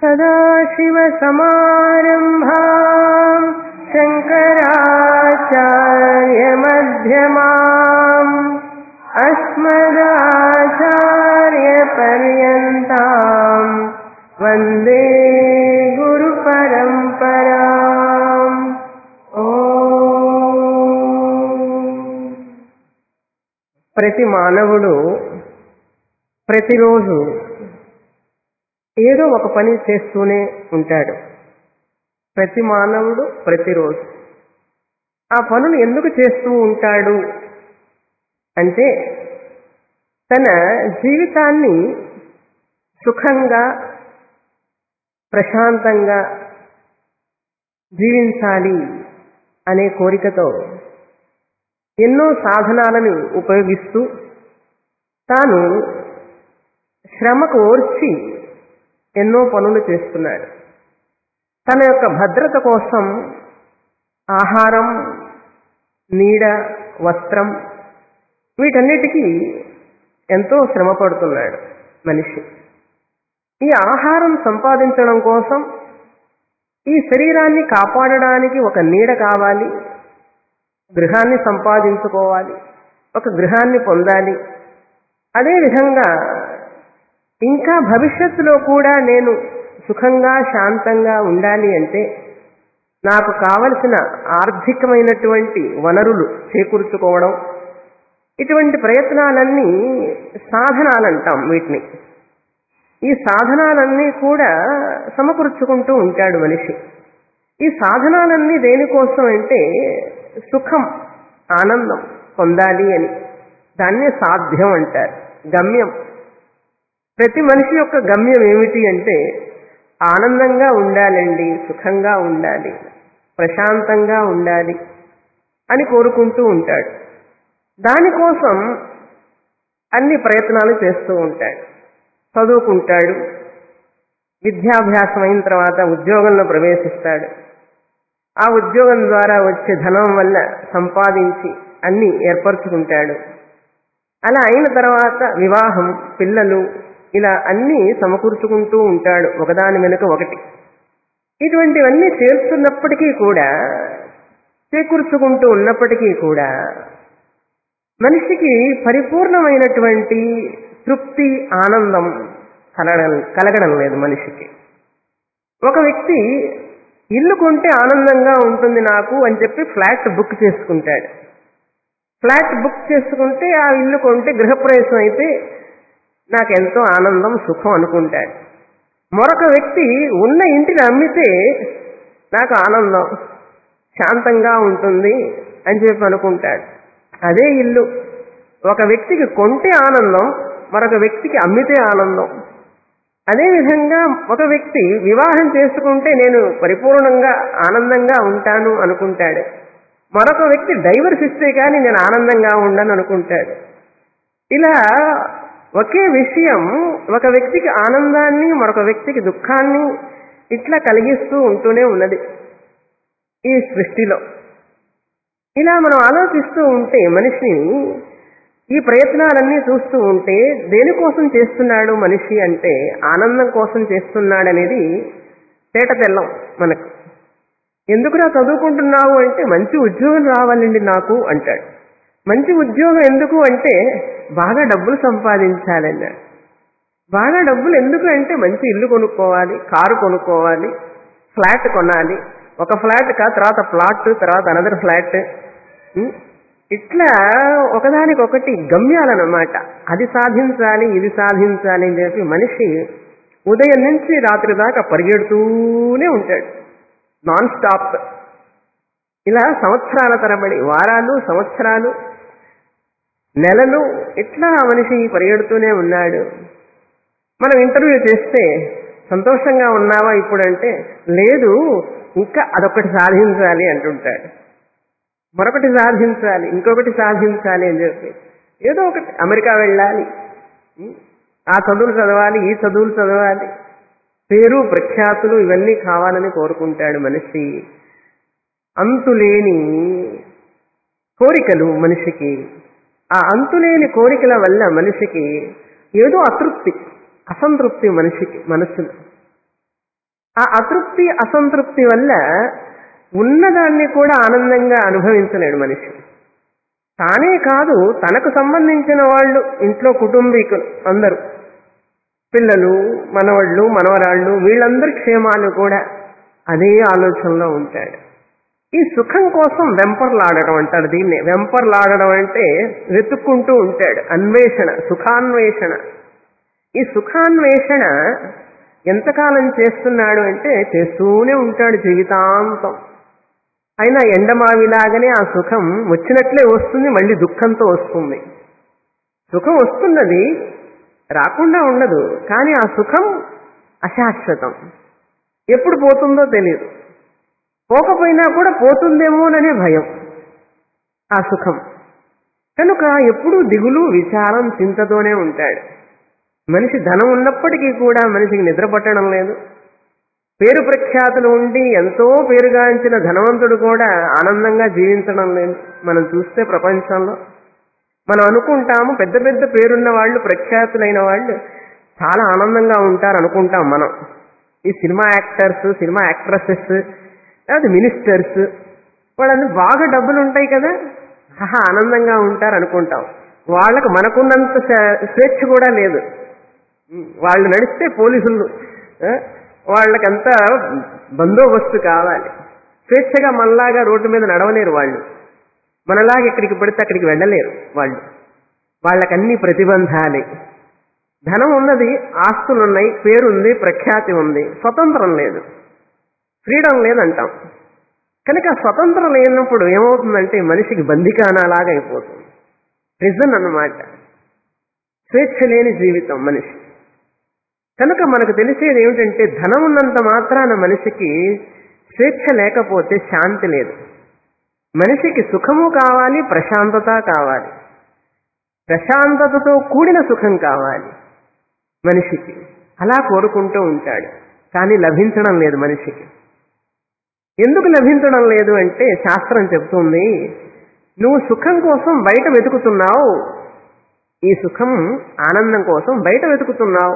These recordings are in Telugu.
सदाशिवसमारम्भाम् शङ्कराचार्यमध्यमाम् अस्मदाचार्यपर्यन्ताम् वन्दे गुरुपरम्पराम् ओ ప్రతి మానవుడు ప్రతిరోజు ఏదో ఒక పని చేస్తూనే ఉంటాడు ప్రతి మానవుడు ప్రతిరోజు ఆ పనులు ఎందుకు చేస్తూ ఉంటాడు అంటే తన జీవితాన్ని సుఖంగా ప్రశాంతంగా జీవించాలి అనే కోరికతో ఎన్నో సాధనాలను ఉపయోగిస్తూ తాను శ్రమకు ఓర్చి ఎన్నో పనులు చేస్తున్నాడు తన యొక్క భద్రత కోసం ఆహారం నీడ వస్త్రం వీటన్నిటికీ ఎంతో శ్రమ పడుతున్నాడు మనిషి ఈ ఆహారం సంపాదించడం కోసం ఈ శరీరాన్ని కాపాడడానికి ఒక నీడ కావాలి గృహాన్ని సంపాదించుకోవాలి ఒక గృహాన్ని పొందాలి అదేవిధంగా ఇంకా భవిష్యత్తులో కూడా నేను సుఖంగా శాంతంగా ఉండాలి అంటే నాకు కావలసిన ఆర్థికమైనటువంటి వనరులు చేకూర్చుకోవడం ఇటువంటి ప్రయత్నాలన్నీ సాధనాలంటాం వీటిని ఈ సాధనాలన్నీ కూడా సమకూర్చుకుంటూ ఉంటాడు మనిషి ఈ సాధనాలన్నీ దేనికోసం అంటే సుఖం ఆనందం పొందాలి అని దాన్నే సాధ్యం అంటారు గమ్యం ప్రతి మనిషి యొక్క గమ్యం ఏమిటి అంటే ఆనందంగా ఉండాలండి సుఖంగా ఉండాలి ప్రశాంతంగా ఉండాలి అని కోరుకుంటూ ఉంటాడు దానికోసం అన్ని ప్రయత్నాలు చేస్తూ ఉంటాడు చదువుకుంటాడు విద్యాభ్యాసం అయిన తర్వాత ఉద్యోగంలో ప్రవేశిస్తాడు ఆ ఉద్యోగం ద్వారా వచ్చే ధనం వల్ల సంపాదించి అన్ని ఏర్పరచుకుంటాడు అలా అయిన తర్వాత వివాహం పిల్లలు ఇలా అన్నీ సమకూర్చుకుంటూ ఉంటాడు ఒకదాని వెనుక ఒకటి ఇటువంటివన్నీ చేస్తున్నప్పటికీ కూడా చేకూర్చుకుంటూ ఉన్నప్పటికీ కూడా మనిషికి పరిపూర్ణమైనటువంటి తృప్తి ఆనందం కలగడం కలగడం లేదు మనిషికి ఒక వ్యక్తి ఇల్లు కొంటే ఆనందంగా ఉంటుంది నాకు అని చెప్పి ఫ్లాట్ బుక్ చేసుకుంటాడు ఫ్లాట్ బుక్ చేసుకుంటే ఆ ఇల్లు కొంటే గృహప్రవేశం అయితే నాకెంతో ఆనందం సుఖం అనుకుంటాడు మరొక వ్యక్తి ఉన్న ఇంటిని అమ్మితే నాకు ఆనందం శాంతంగా ఉంటుంది అని చెప్పి అనుకుంటాడు అదే ఇల్లు ఒక వ్యక్తికి కొంటే ఆనందం మరొక వ్యక్తికి అమ్మితే ఆనందం అదేవిధంగా ఒక వ్యక్తి వివాహం చేసుకుంటే నేను పరిపూర్ణంగా ఆనందంగా ఉంటాను అనుకుంటాడు మరొక వ్యక్తి డైవర్స్ ఇస్తే కానీ నేను ఆనందంగా ఉండను అనుకుంటాడు ఇలా ఒకే విషయం ఒక వ్యక్తికి ఆనందాన్ని మరొక వ్యక్తికి దుఃఖాన్ని ఇట్లా కలిగిస్తూ ఉంటూనే ఉన్నది ఈ సృష్టిలో ఇలా మనం ఆలోచిస్తూ ఉంటే మనిషి ఈ ప్రయత్నాలన్నీ చూస్తూ ఉంటే దేనికోసం చేస్తున్నాడు మనిషి అంటే ఆనందం కోసం చేస్తున్నాడనేది తేట తెల్లం మనకు ఎందుకురా చదువుకుంటున్నావు అంటే మంచి ఉద్యోగం రావాలండి నాకు అంటాడు మంచి ఉద్యోగం ఎందుకు అంటే బాగా డబ్బులు సంపాదించాలన్నాడు బాగా డబ్బులు ఎందుకు అంటే మంచి ఇల్లు కొనుక్కోవాలి కారు కొనుక్కోవాలి ఫ్లాట్ కొనాలి ఒక ఫ్లాట్ కా తర్వాత ప్లాట్ తర్వాత అనదర్ ఫ్లాట్ ఇట్లా ఒకదానికొకటి గమ్యాలన్నమాట అది సాధించాలి ఇది సాధించాలి అని చెప్పి మనిషి ఉదయం నుంచి రాత్రి దాకా పరిగెడుతూనే ఉంటాడు నాన్ స్టాప్ ఇలా సంవత్సరాల తరబడి వారాలు సంవత్సరాలు నెలలు ఇట్లా మనిషి పరిగెడుతూనే ఉన్నాడు మనం ఇంటర్వ్యూ చేస్తే సంతోషంగా ఉన్నావా ఇప్పుడంటే లేదు ఇంకా అదొకటి సాధించాలి అంటుంటాడు మరొకటి సాధించాలి ఇంకొకటి సాధించాలి అని చెప్పి ఏదో ఒకటి అమెరికా వెళ్ళాలి ఆ చదువులు చదవాలి ఈ చదువులు చదవాలి పేరు ప్రఖ్యాతులు ఇవన్నీ కావాలని కోరుకుంటాడు మనిషి అంతులేని కోరికలు మనిషికి ఆ అంతులేని కోరికల వల్ల మనిషికి ఏదో అతృప్తి అసంతృప్తి మనిషికి మనస్సులో ఆ అతృప్తి అసంతృప్తి వల్ల ఉన్నదాన్ని కూడా ఆనందంగా అనుభవించలేడు మనిషి తానే కాదు తనకు సంబంధించిన వాళ్ళు ఇంట్లో కుటుంబీకులు అందరూ పిల్లలు మనవాళ్ళు మనవరాళ్ళు వీళ్ళందరి క్షేమాలు కూడా అదే ఆలోచనలో ఉంటాడు ఈ సుఖం కోసం వెంపర్లాడడం అంటారు దీన్ని వెంపర్లాడడం అంటే వెతుక్కుంటూ ఉంటాడు అన్వేషణ సుఖాన్వేషణ ఈ సుఖాన్వేషణ ఎంతకాలం చేస్తున్నాడు అంటే చేస్తూనే ఉంటాడు జీవితాంతం అయినా ఎండమావిలాగానే ఆ సుఖం వచ్చినట్లే వస్తుంది మళ్ళీ దుఃఖంతో వస్తుంది సుఖం వస్తున్నది రాకుండా ఉండదు కానీ ఆ సుఖం అశాశ్వతం ఎప్పుడు పోతుందో తెలియదు పోకపోయినా కూడా పోతుందేమోననే భయం ఆ సుఖం కనుక ఎప్పుడూ దిగులు విచారం చింతతోనే ఉంటాడు మనిషి ధనం ఉన్నప్పటికీ కూడా మనిషికి నిద్ర పట్టడం లేదు పేరు ప్రఖ్యాతులు ఉండి ఎంతో పేరుగాంచిన ధనవంతుడు కూడా ఆనందంగా జీవించడం లేదు మనం చూస్తే ప్రపంచంలో మనం అనుకుంటాము పెద్ద పెద్ద పేరున్న వాళ్ళు ప్రఖ్యాతులైన వాళ్ళు చాలా ఆనందంగా ఉంటారు అనుకుంటాం మనం ఈ సినిమా యాక్టర్స్ సినిమా యాక్ట్రసెస్ లేదా మినిస్టర్స్ వాళ్ళందరూ బాగా డబ్బులు ఉంటాయి కదా ఆహా ఆనందంగా ఉంటారు అనుకుంటాం వాళ్ళకు మనకున్నంత స్వే- స్వేచ్ఛ కూడా లేదు ఉమ్, వాళ్ళు నడిస్తే పోలీసులు ఆ, వాళ్ళకంతా బందోబస్తు కావాలి స్వేచ్ఛగా మనలాగా రోడ్డు మీద నడవలేరు వాళ్ళు మనలాగా ఎక్కడికి పడితే అక్కడికి వెళ్ళలేరు వాళ్ళు వాళ్ళకన్నీ ప్రతిబంధాలే ధనం ఉన్నది ఆస్తులు ఉన్నాయి పేరుంది ప్రఖ్యాతి ఉంది స్వతంత్రం లేదు ఫ్రీడమ్ లేదంటాం కనుక స్వతంత్రం లేనప్పుడు ఏమవుతుందంటే మనిషికి బందికానాలాగా అయిపోతుంది ప్రిజన్ అన్నమాట స్వేచ్ఛ లేని జీవితం మనిషి కనుక మనకు తెలిసేది ఏమిటంటే ధనం ఉన్నంత మాత్రాన మనిషికి స్వేచ్ఛ లేకపోతే శాంతి లేదు మనిషికి సుఖము కావాలి ప్రశాంతత కావాలి ప్రశాంతతతో కూడిన సుఖం కావాలి మనిషికి అలా కోరుకుంటూ ఉంటాడు కానీ లభించడం లేదు మనిషికి ఎందుకు లభించడం లేదు అంటే శాస్త్రం చెప్తుంది నువ్వు సుఖం కోసం బయట వెతుకుతున్నావు ఈ సుఖం ఆనందం కోసం బయట వెతుకుతున్నావు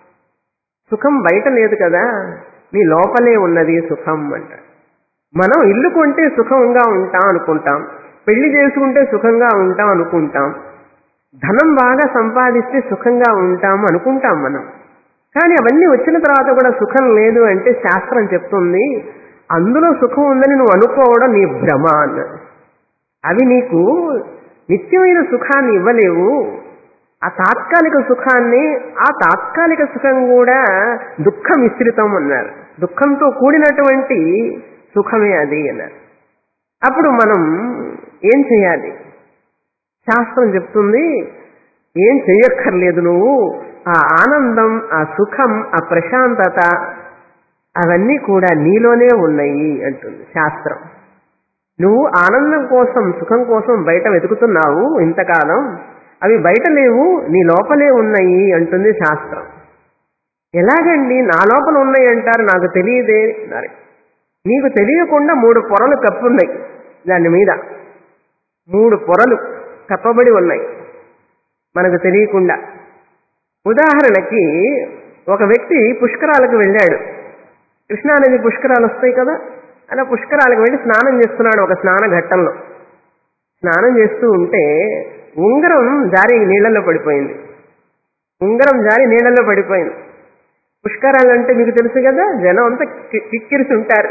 సుఖం బయట లేదు కదా నీ లోపలే ఉన్నది సుఖం అంట మనం ఇల్లు కొంటే సుఖంగా ఉంటాం అనుకుంటాం పెళ్లి చేసుకుంటే సుఖంగా ఉంటాం అనుకుంటాం ధనం బాగా సంపాదిస్తే సుఖంగా ఉంటాం అనుకుంటాం మనం కానీ అవన్నీ వచ్చిన తర్వాత కూడా సుఖం లేదు అంటే శాస్త్రం చెప్తుంది అందులో సుఖం ఉందని నువ్వు అనుకోవడం నీ భ్రమ అన్నది అవి నీకు నిత్యమైన సుఖాన్ని ఇవ్వలేవు ఆ తాత్కాలిక సుఖాన్ని ఆ తాత్కాలిక సుఖం కూడా దుఃఖ మిశ్రితం అన్నారు దుఃఖంతో కూడినటువంటి సుఖమే అది అన్నారు అప్పుడు మనం ఏం చేయాలి శాస్త్రం చెప్తుంది ఏం చెయ్యక్కర్లేదు నువ్వు ఆ ఆనందం ఆ సుఖం ఆ ప్రశాంతత అవన్నీ కూడా నీలోనే ఉన్నాయి అంటుంది శాస్త్రం నువ్వు ఆనందం కోసం సుఖం కోసం బయట వెతుకుతున్నావు ఇంతకాలం అవి బయట లేవు నీ లోపలే ఉన్నాయి అంటుంది శాస్త్రం ఎలాగండి నా లోపల ఉన్నాయి అంటారు నాకు తెలియదే అన్నారు నీకు తెలియకుండా మూడు పొరలు కప్పున్నాయి దాని మీద మూడు పొరలు కప్పబడి ఉన్నాయి మనకు తెలియకుండా ఉదాహరణకి ఒక వ్యక్తి పుష్కరాలకు వెళ్ళాడు కృష్ణానది పుష్కరాలు వస్తాయి కదా అలా పుష్కరాలకు వెళ్ళి స్నానం చేస్తున్నాడు ఒక స్నాన ఘట్టంలో స్నానం చేస్తూ ఉంటే ఉంగరం జారి నీళ్ళల్లో పడిపోయింది ఉంగరం జారి నీళ్ళల్లో పడిపోయింది పుష్కరాలు అంటే మీకు తెలుసు కదా జనం అంతా కి- కిక్కిరిసి ఉంటారు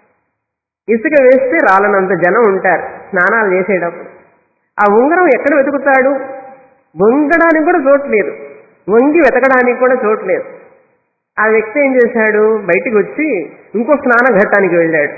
ఇసుక వేస్తే రాలనంత జనం ఉంటారు స్నానాలు చేసేటప్పుడు ఆ ఉంగరం ఎక్కడ వెతుకుతాడు వంగడానికి కూడా చోట్లేదు వంగి వెతకడానికి కూడా చోట్లేదు ఆ వ్యక్తి ఏం చేశాడు బయటికి వచ్చి ఇంకో స్నాన ఘట్టానికి వెళ్ళాడు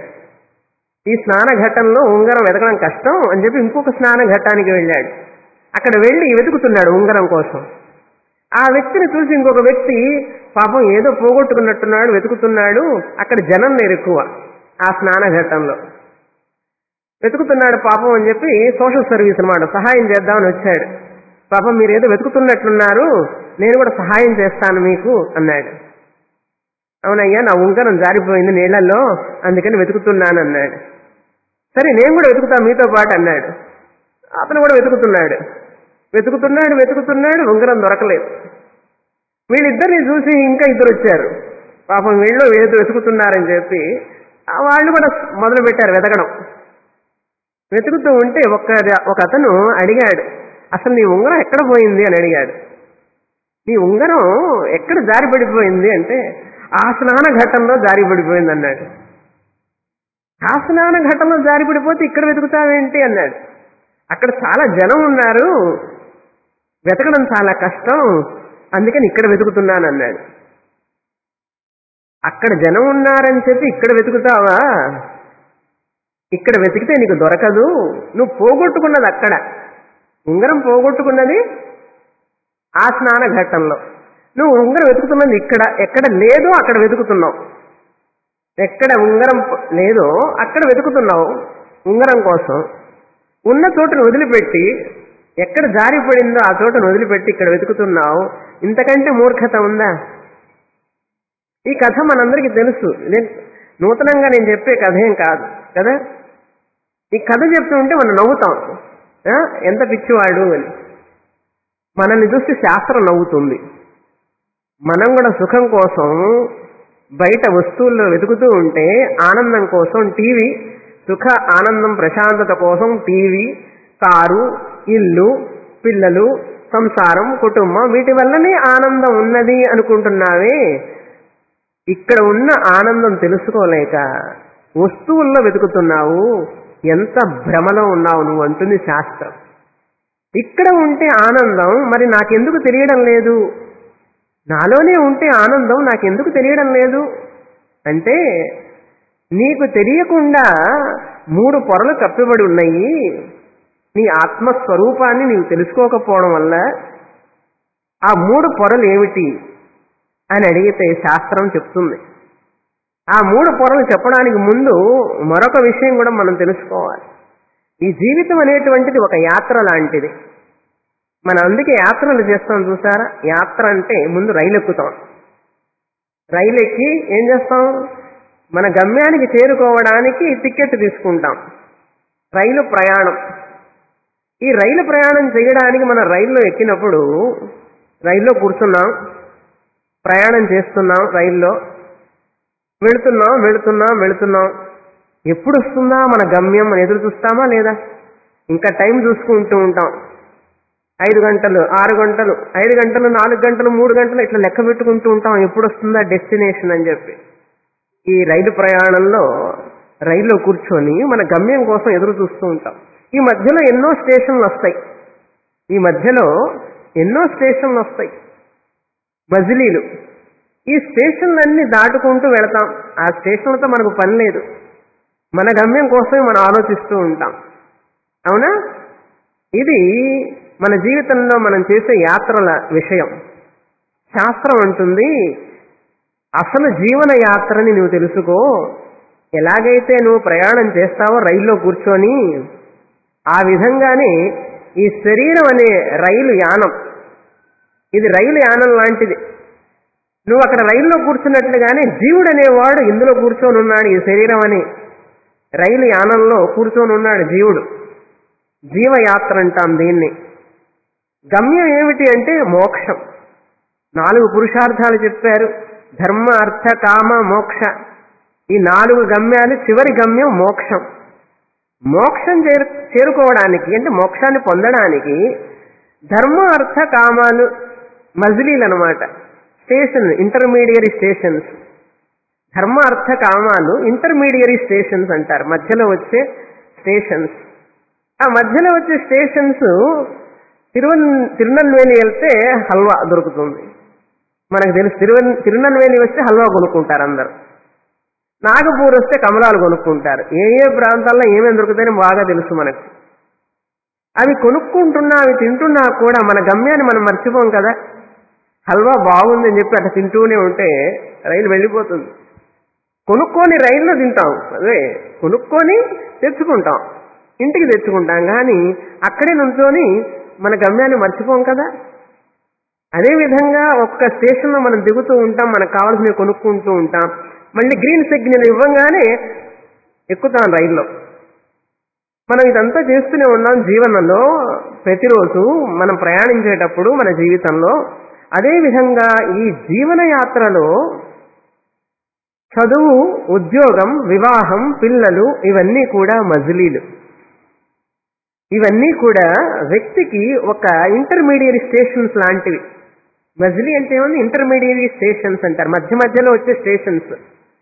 ఈ స్నాన ఘట్టంలో ఉంగరం వెతకడం కష్టం అని చెప్పి ఇంకొక స్నాన ఘట్టానికి వెళ్ళాడు అక్కడ వెళ్ళి వెతుకుతున్నాడు ఉంగరం కోసం ఆ వ్యక్తిని చూసి ఇంకొక వ్యక్తి పాపం ఏదో పోగొట్టుకున్నట్టున్నాడు వెతుకుతున్నాడు అక్కడ జనం లేరు ఎక్కువ ఆ స్నాన ఘట్టంలో వెతుకుతున్నాడు పాపం అని చెప్పి సోషల్ సర్వీస్ అన్నమాట సహాయం చేద్దామని వచ్చాడు పాపం మీరు ఏదో వెతుకుతున్నట్లున్నారు నేను కూడా సహాయం చేస్తాను మీకు అన్నాడు అవునయ్యా నా ఉంగరం జారిపోయింది నీళ్లలో అందుకని వెతుకుతున్నాను అన్నాడు సరే నేను కూడా వెతుకుతా మీతో పాటు అన్నాడు అతను కూడా వెతుకుతున్నాడు వెతుకుతున్నాడు వెతుకుతున్నాడు ఉంగరం దొరకలేదు వీళ్ళిద్దరిని చూసి ఇంకా ఇద్దరు వచ్చారు పాపం వీళ్ళు ఏదో వెతుకుతున్నారని చెప్పి ఆ వాళ్ళు కూడా మొదలు పెట్టారు వెతకడం వెతుకుతూ ఉంటే ఒక ఒక అతను అడిగాడు అసలు నీ ఉంగరం ఎక్కడ పోయింది అని అడిగాడు నీ ఉంగరం ఎక్కడ జారి పడిపోయింది అంటే ఆ స్నాన ఘట్టంలో జారి పడిపోయింది అన్నాడు ఆ స్నాన ఘట్టంలో జారి పడిపోతే ఇక్కడ వెతుకుతావేంటి అన్నాడు అక్కడ చాలా జనం ఉన్నారు వెతకడం చాలా కష్టం అందుకని ఇక్కడ వెతుకుతున్నాను అన్నాడు అక్కడ జనం ఉన్నారని చెప్పి ఇక్కడ వెతుకుతావా ఇక్కడ వెతికితే నీకు దొరకదు నువ్వు పోగొట్టుకున్నది అక్కడ ఉంగరం పోగొట్టుకున్నది ఆ స్నాన ఘట్టంలో నువ్వు ఉంగరం వెతుకుతున్నది ఇక్కడ ఎక్కడ లేదో అక్కడ వెతుకుతున్నావు ఎక్కడ ఉంగరం ప- లేదో అక్కడ వెతుకుతున్నావు ఉంగరం కోసం ఉన్న చోటును వదిలిపెట్టి ఎక్కడ జారి పడిందో ఆ చోటను వదిలిపెట్టి ఇక్కడ వెతుకుతున్నావు ఇంతకంటే మూర్ఖత ఉందా ఈ కథ మనందరికీ తెలుసు నేను నూతనంగా నేను చెప్పే కథ ఏం కాదు కదా ఈ కథ చెప్తూ ఉంటే మనం నవ్వుతాం ఆ? ఎంత పిచ్చివాడు అని మనల్ని చూసి శాస్త్రం నవ్వుతుంది మనం కూడా సుఖం కోసం బయట వస్తువుల్లో వెతుకుతూ ఉంటే ఆనందం కోసం టీవీ సుఖ ఆనందం ప్రశాంతత కోసం టీవీ కారు ఇల్లు పిల్లలు సంసారం కుటుంబం వీటి వల్లనే ఆనందం ఉన్నది అనుకుంటున్నావే ఇక్కడ ఉన్న ఆనందం తెలుసుకోలేక వస్తువుల్లో వెతుకుతున్నావు ఎంత భ్రమలో ఉన్నావు నువ్వు అంటుంది శాస్త్రం ఇక్కడ ఉంటే ఆనందం మరి నాకెందుకు తెలియడం లేదు నాలోనే ఉంటే ఆనందం నాకెందుకు తెలియడం లేదు అంటే నీకు తెలియకుండా మూడు పొరలు కప్పిబడి ఉన్నాయి నీ ఆత్మస్వరూపాన్ని నీవు తెలుసుకోకపోవడం వల్ల ఆ మూడు పొరలు ఏమిటి అని అడిగితే శాస్త్రం చెప్తుంది ఆ మూడు పొరలు చెప్పడానికి ముందు మరొక విషయం కూడా మనం తెలుసుకోవాలి ఈ జీవితం అనేటువంటిది ఒక యాత్ర లాంటిది మనం అందుకే యాత్రలు చేస్తాం చూసారా యాత్ర అంటే ముందు రైలు ఎక్కుతాం రైలు ఎక్కి ఏం చేస్తాం మన గమ్యానికి చేరుకోవడానికి టికెట్ తీసుకుంటాం రైలు ప్రయాణం ఈ రైలు ప్రయాణం చేయడానికి మన రైల్లో ఎక్కినప్పుడు రైల్లో కూర్చున్నాం ప్రయాణం చేస్తున్నాం రైల్లో వెళుతున్నాం వెళుతున్నాం వెళుతున్నాం ఎప్పుడు వస్తుందా మన గమ్యం అని ఎదురు చూస్తామా లేదా ఇంకా టైం చూసుకుంటూ ఉంటాం ఐదు గంటలు ఆరు గంటలు ఐదు గంటలు నాలుగు గంటలు మూడు గంటలు ఇట్లా లెక్క పెట్టుకుంటూ ఉంటాం ఎప్పుడు వస్తుందా డెస్టినేషన్ అని చెప్పి ఈ రైలు ప్రయాణంలో రైల్లో కూర్చొని మన గమ్యం కోసం ఎదురు చూస్తూ ఉంటాం ఈ మధ్యలో ఎన్నో స్టేషన్లు వస్తాయి ఈ మధ్యలో ఎన్నో స్టేషన్లు వస్తాయి మజిలీలు ఈ స్టేషన్లన్నీ దాటుకుంటూ వెళతాం ఆ స్టేషన్లతో మనకు పని లేదు మన గమ్యం కోసమే మనం ఆలోచిస్తూ ఉంటాం అవునా ఇది మన జీవితంలో మనం చేసే యాత్రల విషయం శాస్త్రం అంటుంది అసలు జీవన యాత్రని నువ్వు తెలుసుకో ఎలాగైతే నువ్వు ప్రయాణం చేస్తావో రైల్లో కూర్చొని ఆ విధంగానే ఈ శరీరం అనే రైలు యానం ఇది రైలు యానం లాంటిది నువ్వు అక్కడ రైల్లో కూర్చున్నట్లుగానే జీవుడు అనేవాడు ఇందులో కూర్చొని ఉన్నాడు ఈ శరీరం అని రైలు యానంలో కూర్చొని ఉన్నాడు జీవుడు జీవయాత్ర అంటాం దీన్ని గమ్యం ఏమిటి అంటే మోక్షం నాలుగు పురుషార్థాలు చెప్పారు ధర్మ అర్థ కామ మోక్ష ఈ నాలుగు గమ్యాలు చివరి గమ్యం మోక్షం మోక్షం చేరు చేరుకోవడానికి అంటే మోక్షాన్ని పొందడానికి ధర్మ అర్థ కామాలు మజిలీలు అనమాట స్టేషన్ ఇంటర్మీడియరీ స్టేషన్స్ ధర్మ అర్థ కామాలు ఇంటర్మీడియరీ స్టేషన్స్ అంటారు మధ్యలో వచ్చే స్టేషన్స్ ఆ మధ్యలో వచ్చే స్టేషన్స్ తిరువన్ తిరునల్వేలి వెళ్తే హల్వా దొరుకుతుంది మనకు తెలుసు తిరువన్ తిరునల్వేలి వస్తే హల్వా కొనుక్కుంటారు అందరు నాగపూర్ వస్తే కమలాలు కొనుక్కుంటారు ఏ ఏ ప్రాంతాల్లో ఏమేమి దొరుకుతాయని బాగా తెలుసు మనకు అవి కొనుక్కుంటున్నా అవి తింటున్నా కూడా మన గమ్యాన్ని మనం మర్చిపోం కదా హల్వా బాగుందని చెప్పి అట్లా తింటూనే ఉంటే రైలు వెళ్ళిపోతుంది కొనుక్కొని రైల్లో తింటాం అదే కొనుక్కొని తెచ్చుకుంటాం ఇంటికి తెచ్చుకుంటాం కానీ అక్కడే నుంచొని మన గమ్యాన్ని మర్చిపోం కదా అదేవిధంగా ఒక్క స్టేషన్లో మనం దిగుతూ ఉంటాం మనకు కావాల్సినవి కొనుక్కుంటూ ఉంటాం మళ్ళీ గ్రీన్ సిగ్నల్ ఇవ్వగానే ఎక్కుతాం రైల్లో మనం ఇదంతా చేస్తూనే ఉన్నాం జీవనంలో ప్రతిరోజు మనం ప్రయాణించేటప్పుడు మన జీవితంలో అదేవిధంగా ఈ జీవన యాత్రలో చదువు ఉద్యోగం వివాహం పిల్లలు ఇవన్నీ కూడా మజిలీలు ఇవన్నీ కూడా వ్యక్తికి ఒక ఇంటర్మీడియట్ స్టేషన్స్ లాంటివి మజిలీ అంటే ఏముంది ఇంటర్మీడియట్ స్టేషన్స్ అంటారు మధ్య మధ్యలో వచ్చే స్టేషన్స్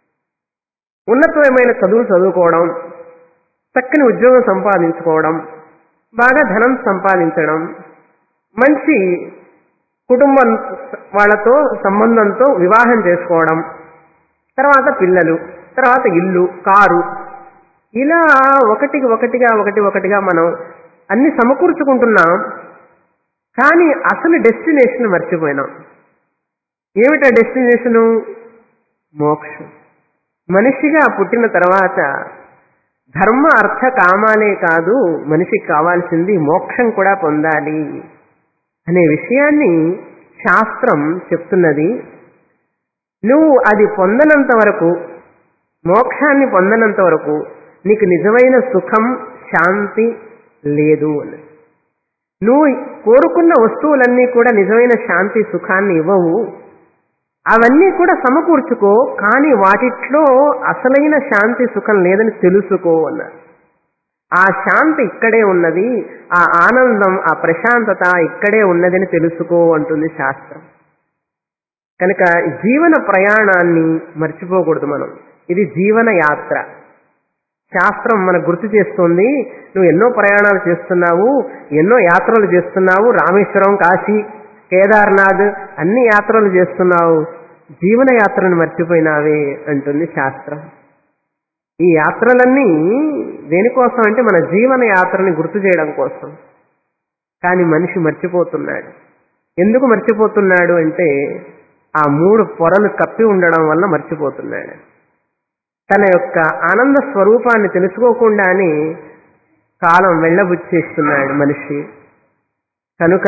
ఉన్నతమైన చదువులు చదువుకోవడం చక్కని ఉద్యోగం సంపాదించుకోవడం బాగా ధనం సంపాదించడం మంచి కుటుంబం వాళ్ళతో సంబంధంతో వివాహం చేసుకోవడం తర్వాత పిల్లలు తర్వాత ఇల్లు కారు ఇలా ఒకటికి ఒకటిగా ఒకటి ఒకటిగా మనం అన్ని సమకూర్చుకుంటున్నాం కానీ అసలు డెస్టినేషన్ మర్చిపోయినాం ఏమిటా డెస్టినేషను మోక్షం మనిషిగా పుట్టిన తర్వాత ధర్మ అర్థ కామాలే కాదు మనిషికి కావాల్సింది మోక్షం కూడా పొందాలి అనే విషయాన్ని శాస్త్రం చెప్తున్నది నువ్వు అది పొందనంత వరకు మోక్షాన్ని పొందనంత వరకు నీకు నిజమైన సుఖం శాంతి లేదు అని నువ్వు కోరుకున్న వస్తువులన్నీ కూడా నిజమైన శాంతి సుఖాన్ని ఇవ్వవు అవన్నీ కూడా సమకూర్చుకో కానీ వాటిట్లో అసలైన శాంతి సుఖం లేదని తెలుసుకో అన్నారు ఆ శాంతి ఇక్కడే ఉన్నది ఆ ఆనందం ఆ ప్రశాంతత ఇక్కడే ఉన్నదని తెలుసుకో అంటుంది శాస్త్రం కనుక జీవన ప్రయాణాన్ని మర్చిపోకూడదు మనం ఇది జీవన యాత్ర శాస్త్రం మనకు గుర్తు చేస్తుంది నువ్వు ఎన్నో ప్రయాణాలు చేస్తున్నావు ఎన్నో యాత్రలు చేస్తున్నావు రామేశ్వరం కాశీ కేదార్నాథ్ అన్ని యాత్రలు చేస్తున్నావు జీవన యాత్రను మర్చిపోయినావే అంటుంది శాస్త్రం ఈ యాత్రలన్నీ దేనికోసం అంటే మన జీవన యాత్రని గుర్తు చేయడం కోసం కానీ మనిషి మర్చిపోతున్నాడు ఎందుకు మర్చిపోతున్నాడు అంటే ఆ మూడు పొరలు కప్పి ఉండడం వల్ల మర్చిపోతున్నాడు తన యొక్క ఆనంద స్వరూపాన్ని తెలుసుకోకుండానే కాలం వెళ్ళబుచ్చేస్తున్నాడు మనిషి కనుక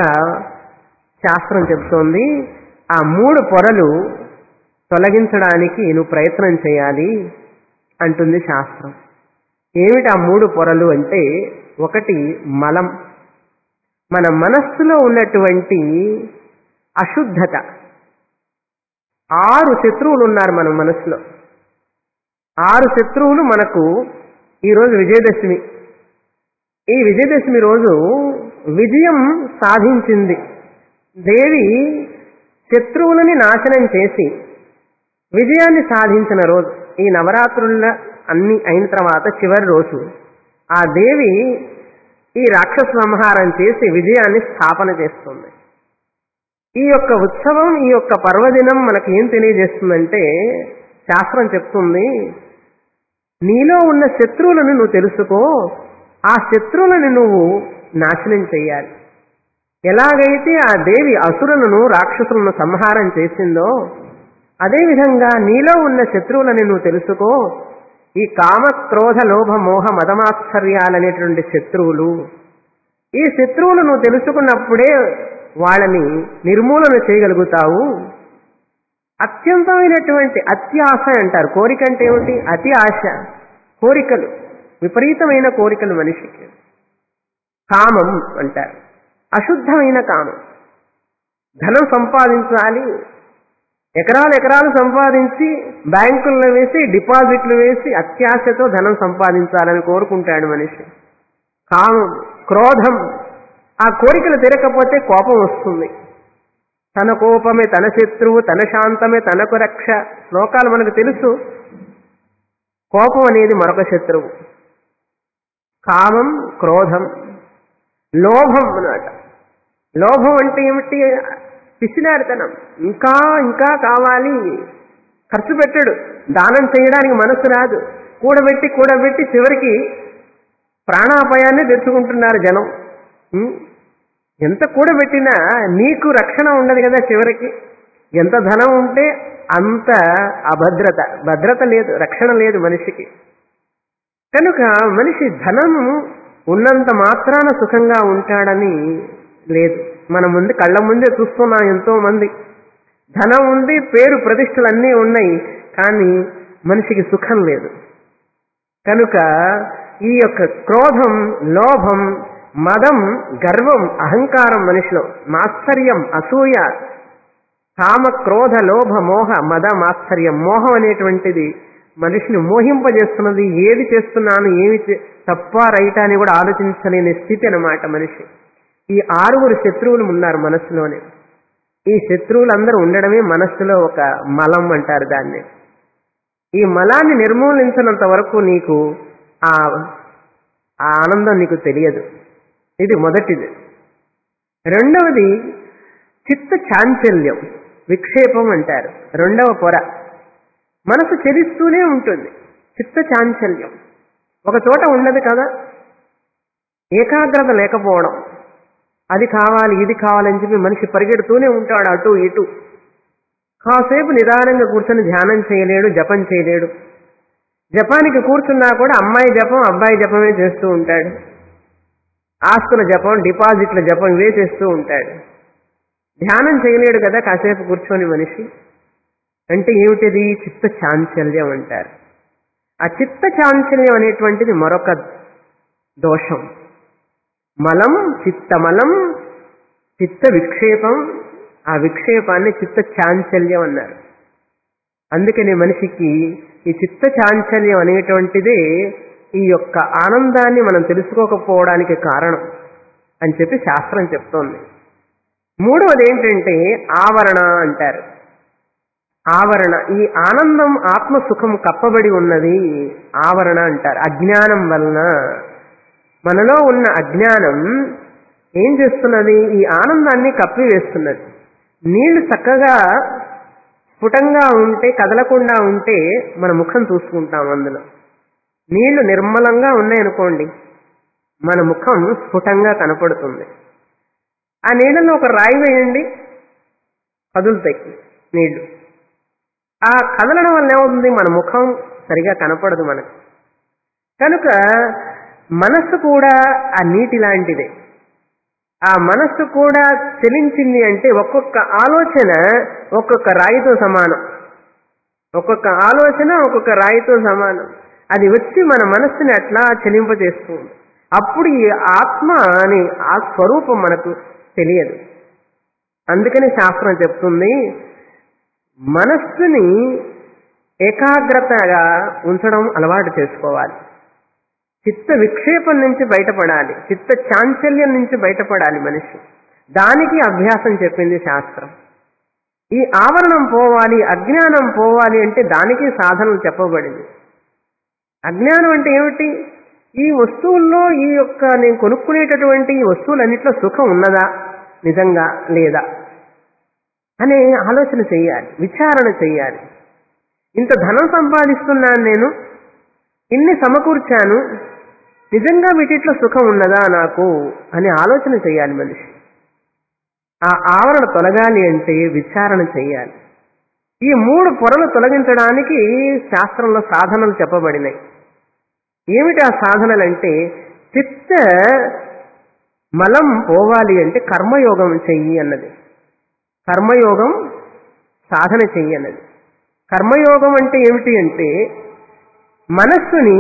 శాస్త్రం చెప్తోంది ఆ మూడు పొరలు తొలగించడానికి నువ్వు ప్రయత్నం చేయాలి అంటుంది శాస్త్రం ఏమిటి ఆ మూడు పొరలు అంటే ఒకటి మలం మన మనస్సులో ఉన్నటువంటి అశుద్ధత ఆరు శత్రువులు ఉన్నారు మన మనసులో ఆరు శత్రువులు మనకు ఈరోజు విజయదశమి ఈ విజయదశమి రోజు విజయం సాధించింది దేవి శత్రువులని నాశనం చేసి విజయాన్ని సాధించిన రోజు ఈ నవరాత్రుల అన్ని అయిన తర్వాత చివరి రోజు ఆ దేవి ఈ రాక్షస సంహారం చేసి విజయాన్ని స్థాపన చేస్తుంది ఈ యొక్క ఉత్సవం ఈ యొక్క పర్వదినం మనకి ఏం తెలియజేస్తుందంటే శాస్త్రం చెప్తుంది నీలో ఉన్న శత్రువులను నువ్వు తెలుసుకో ఆ శత్రువులను నువ్వు నాశనం చెయ్యాలి ఎలాగైతే ఆ దేవి అసురులను రాక్షసులను సంహారం చేసిందో అదేవిధంగా నీలో ఉన్న శత్రువులని నువ్వు తెలుసుకో ఈ కామ క్రోధ లోభ మోహ మదమాశ్చర్యాలనేటువంటి శత్రువులు ఈ శత్రువులు నువ్వు తెలుసుకున్నప్పుడే వాళ్ళని నిర్మూలన చేయగలుగుతావు అత్యంతమైనటువంటి అత్యాశ అంటారు కోరిక అంటే ఏమిటి అతి ఆశ కోరికలు విపరీతమైన కోరికలు మనిషికి కామం అంటారు అశుద్ధమైన కామం ధనం సంపాదించాలి ఎకరాలు ఎకరాలు సంపాదించి బ్యాంకుల్లో వేసి డిపాజిట్లు వేసి అత్యాశతో ధనం సంపాదించాలని కోరుకుంటాడు మనిషి కామం క్రోధం ఆ కోరికలు తీరకపోతే కోపం వస్తుంది తన కోపమే తన శత్రువు తన శాంతమే తనకు రక్ష శ్లోకాలు మనకు తెలుసు కోపం అనేది మరొక శత్రువు కామం క్రోధం లోభం అన్నమాట లోభం అంటే ఏమిటి పిసినారితనం ఇంకా ఇంకా కావాలి ఖర్చు పెట్టాడు దానం చేయడానికి మనసు రాదు కూడబెట్టి కూడబెట్టి చివరికి ప్రాణాపాయాన్ని తెచ్చుకుంటున్నారు జనం ఉం? ఎంత కూడబెట్టినా నీకు రక్షణ ఉండదు కదా చివరికి ఎంత ధనం ఉంటే అంత అభద్రత భద్రత లేదు రక్షణ లేదు మనిషికి కనుక మనిషి ధనము ఉన్నంత మాత్రాన సుఖంగా ఉంటాడని లేదు మన ముందు కళ్ళ ముందే చూస్తున్నాం ఎంతో మంది ధనం ఉంది పేరు ప్రతిష్టలు అన్నీ ఉన్నాయి కానీ మనిషికి సుఖం లేదు కనుక ఈ యొక్క క్రోధం లోభం మదం గర్వం అహంకారం మనిషిలో మాత్సర్యం అసూయ కామ క్రోధ లోభ మోహ మద మాత్సర్యం మోహం అనేటువంటిది మనిషిని మోహింపజేస్తున్నది ఏది చేస్తున్నాను ఏమి చే- తప్ప రైట అని కూడా ఆలోచించలేని స్థితి అన్నమాట మనిషి ఈ ఆరుగురు శత్రువులు ఉన్నారు మనస్సులోనే ఈ శత్రువులందరూ ఉండడమే మనస్సులో ఒక మలం అంటారు దాన్ని ఈ మలాన్ని నిర్మూలించినంత వరకు నీకు ఆ ఆ ఆనందం నీకు తెలియదు ఇది మొదటిది రెండవది చిత్త చాంచల్యం విక్షేపం అంటారు రెండవ పొర మనసు చెలిస్తూనే ఉంటుంది చిత్త చాంచల్యం ఒక చోట ఉండదు కదా ఏకాగ్రత లేకపోవడం అది కావాలి ఇది కావాలని చెప్పి మనిషి పరిగెడుతూనే ఉంటాడు అటు ఇటు కాసేపు నిదానంగా కూర్చొని ధ్యానం చేయలేడు జపం చేయలేడు జపానికి కూర్చున్నా కూడా అమ్మాయి జపం అబ్బాయి జపమే చేస్తూ ఉంటాడు ఆస్తుల జపం డిపాజిట్ల జపం ఇవే చేస్తూ ఉంటాడు ధ్యానం చేయలేడు కదా కాసేపు కూర్చొని మనిషి అంటే ఏమిటిది చిత్త చాంచల్యం అంటారు ఆ చిత్త చాంచల్యం అనేటువంటిది మరొక దోషం మలం చిత్తమలం చిత్త విక్షేపం ఆ విక్షేపాన్ని చిత్త చాంచల్యం అన్నారు అందుకని మనిషికి ఈ చిత్త చాంచల్యం అనేటువంటిదే ఈ యొక్క ఆనందాన్ని మనం తెలుసుకోకపోవడానికి కారణం అని చెప్పి శాస్త్రం చెప్తోంది మూడవది ఏంటంటే ఆవరణ అంటారు ఆవరణ ఈ ఆనందం ఆత్మ సుఖం కప్పబడి ఉన్నది ఆవరణ అంటారు అజ్ఞానం వలన మనలో ఉన్న అజ్ఞానం ఏం చేస్తున్నది ఈ ఆనందాన్ని కప్పివేస్తున్నది నీళ్లు చక్కగా స్ఫుటంగా ఉంటే కదలకుండా ఉంటే మన ముఖం చూసుకుంటాం అందులో నీళ్లు నిర్మలంగా ఉన్నాయనుకోండి మన ముఖం స్ఫుటంగా కనపడుతుంది ఆ నీళ్ళలో ఒక రాయి వేయండి కదులుతాయి నీళ్లు ఆ కదలడం వల్ల ఏమవుతుంది మన ముఖం సరిగా కనపడదు మనకు కనుక మనస్సు కూడా ఆ నీటి లాంటిదే ఆ మనస్సు కూడా చెలించింది అంటే ఒక్కొక్క ఆలోచన ఒక్కొక్క రాయితో సమానం ఒక్కొక్క ఆలోచన ఒక్కొక్క రాయితో సమానం అది వచ్చి మన మనస్సుని అట్లా చెలింపజేస్తుంది అప్పుడు ఈ ఆత్మ అని ఆ స్వరూపం మనకు తెలియదు అందుకని శాస్త్రం చెప్తుంది మనస్సుని ఏకాగ్రతగా ఉంచడం అలవాటు చేసుకోవాలి చిత్త విక్షేపం నుంచి బయటపడాలి చిత్త చాంచల్యం నుంచి బయటపడాలి మనిషి దానికి అభ్యాసం చెప్పింది శాస్త్రం ఈ ఆవరణం పోవాలి అజ్ఞానం పోవాలి అంటే దానికి సాధనలు చెప్పబడింది అజ్ఞానం అంటే ఏమిటి ఈ వస్తువుల్లో ఈ యొక్క నేను కొనుక్కునేటటువంటి ఈ వస్తువులన్నింటిలో సుఖం ఉన్నదా నిజంగా లేదా అనే ఆలోచన చేయాలి విచారణ చేయాలి ఇంత ధనం సంపాదిస్తున్నాను నేను ఇన్ని సమకూర్చాను నిజంగా వీటిట్లో సుఖం ఉన్నదా నాకు అని ఆలోచన చేయాలి మనిషి ఆ ఆవరణ తొలగాలి అంటే విచారణ చేయాలి ఈ మూడు పొరలు తొలగించడానికి శాస్త్రంలో సాధనలు చెప్పబడినాయి ఏమిటి ఆ సాధనలు అంటే చిత్త మలం పోవాలి అంటే కర్మయోగం చెయ్యి అన్నది కర్మయోగం సాధన చెయ్యి అన్నది కర్మయోగం అంటే ఏమిటి అంటే మనస్సుని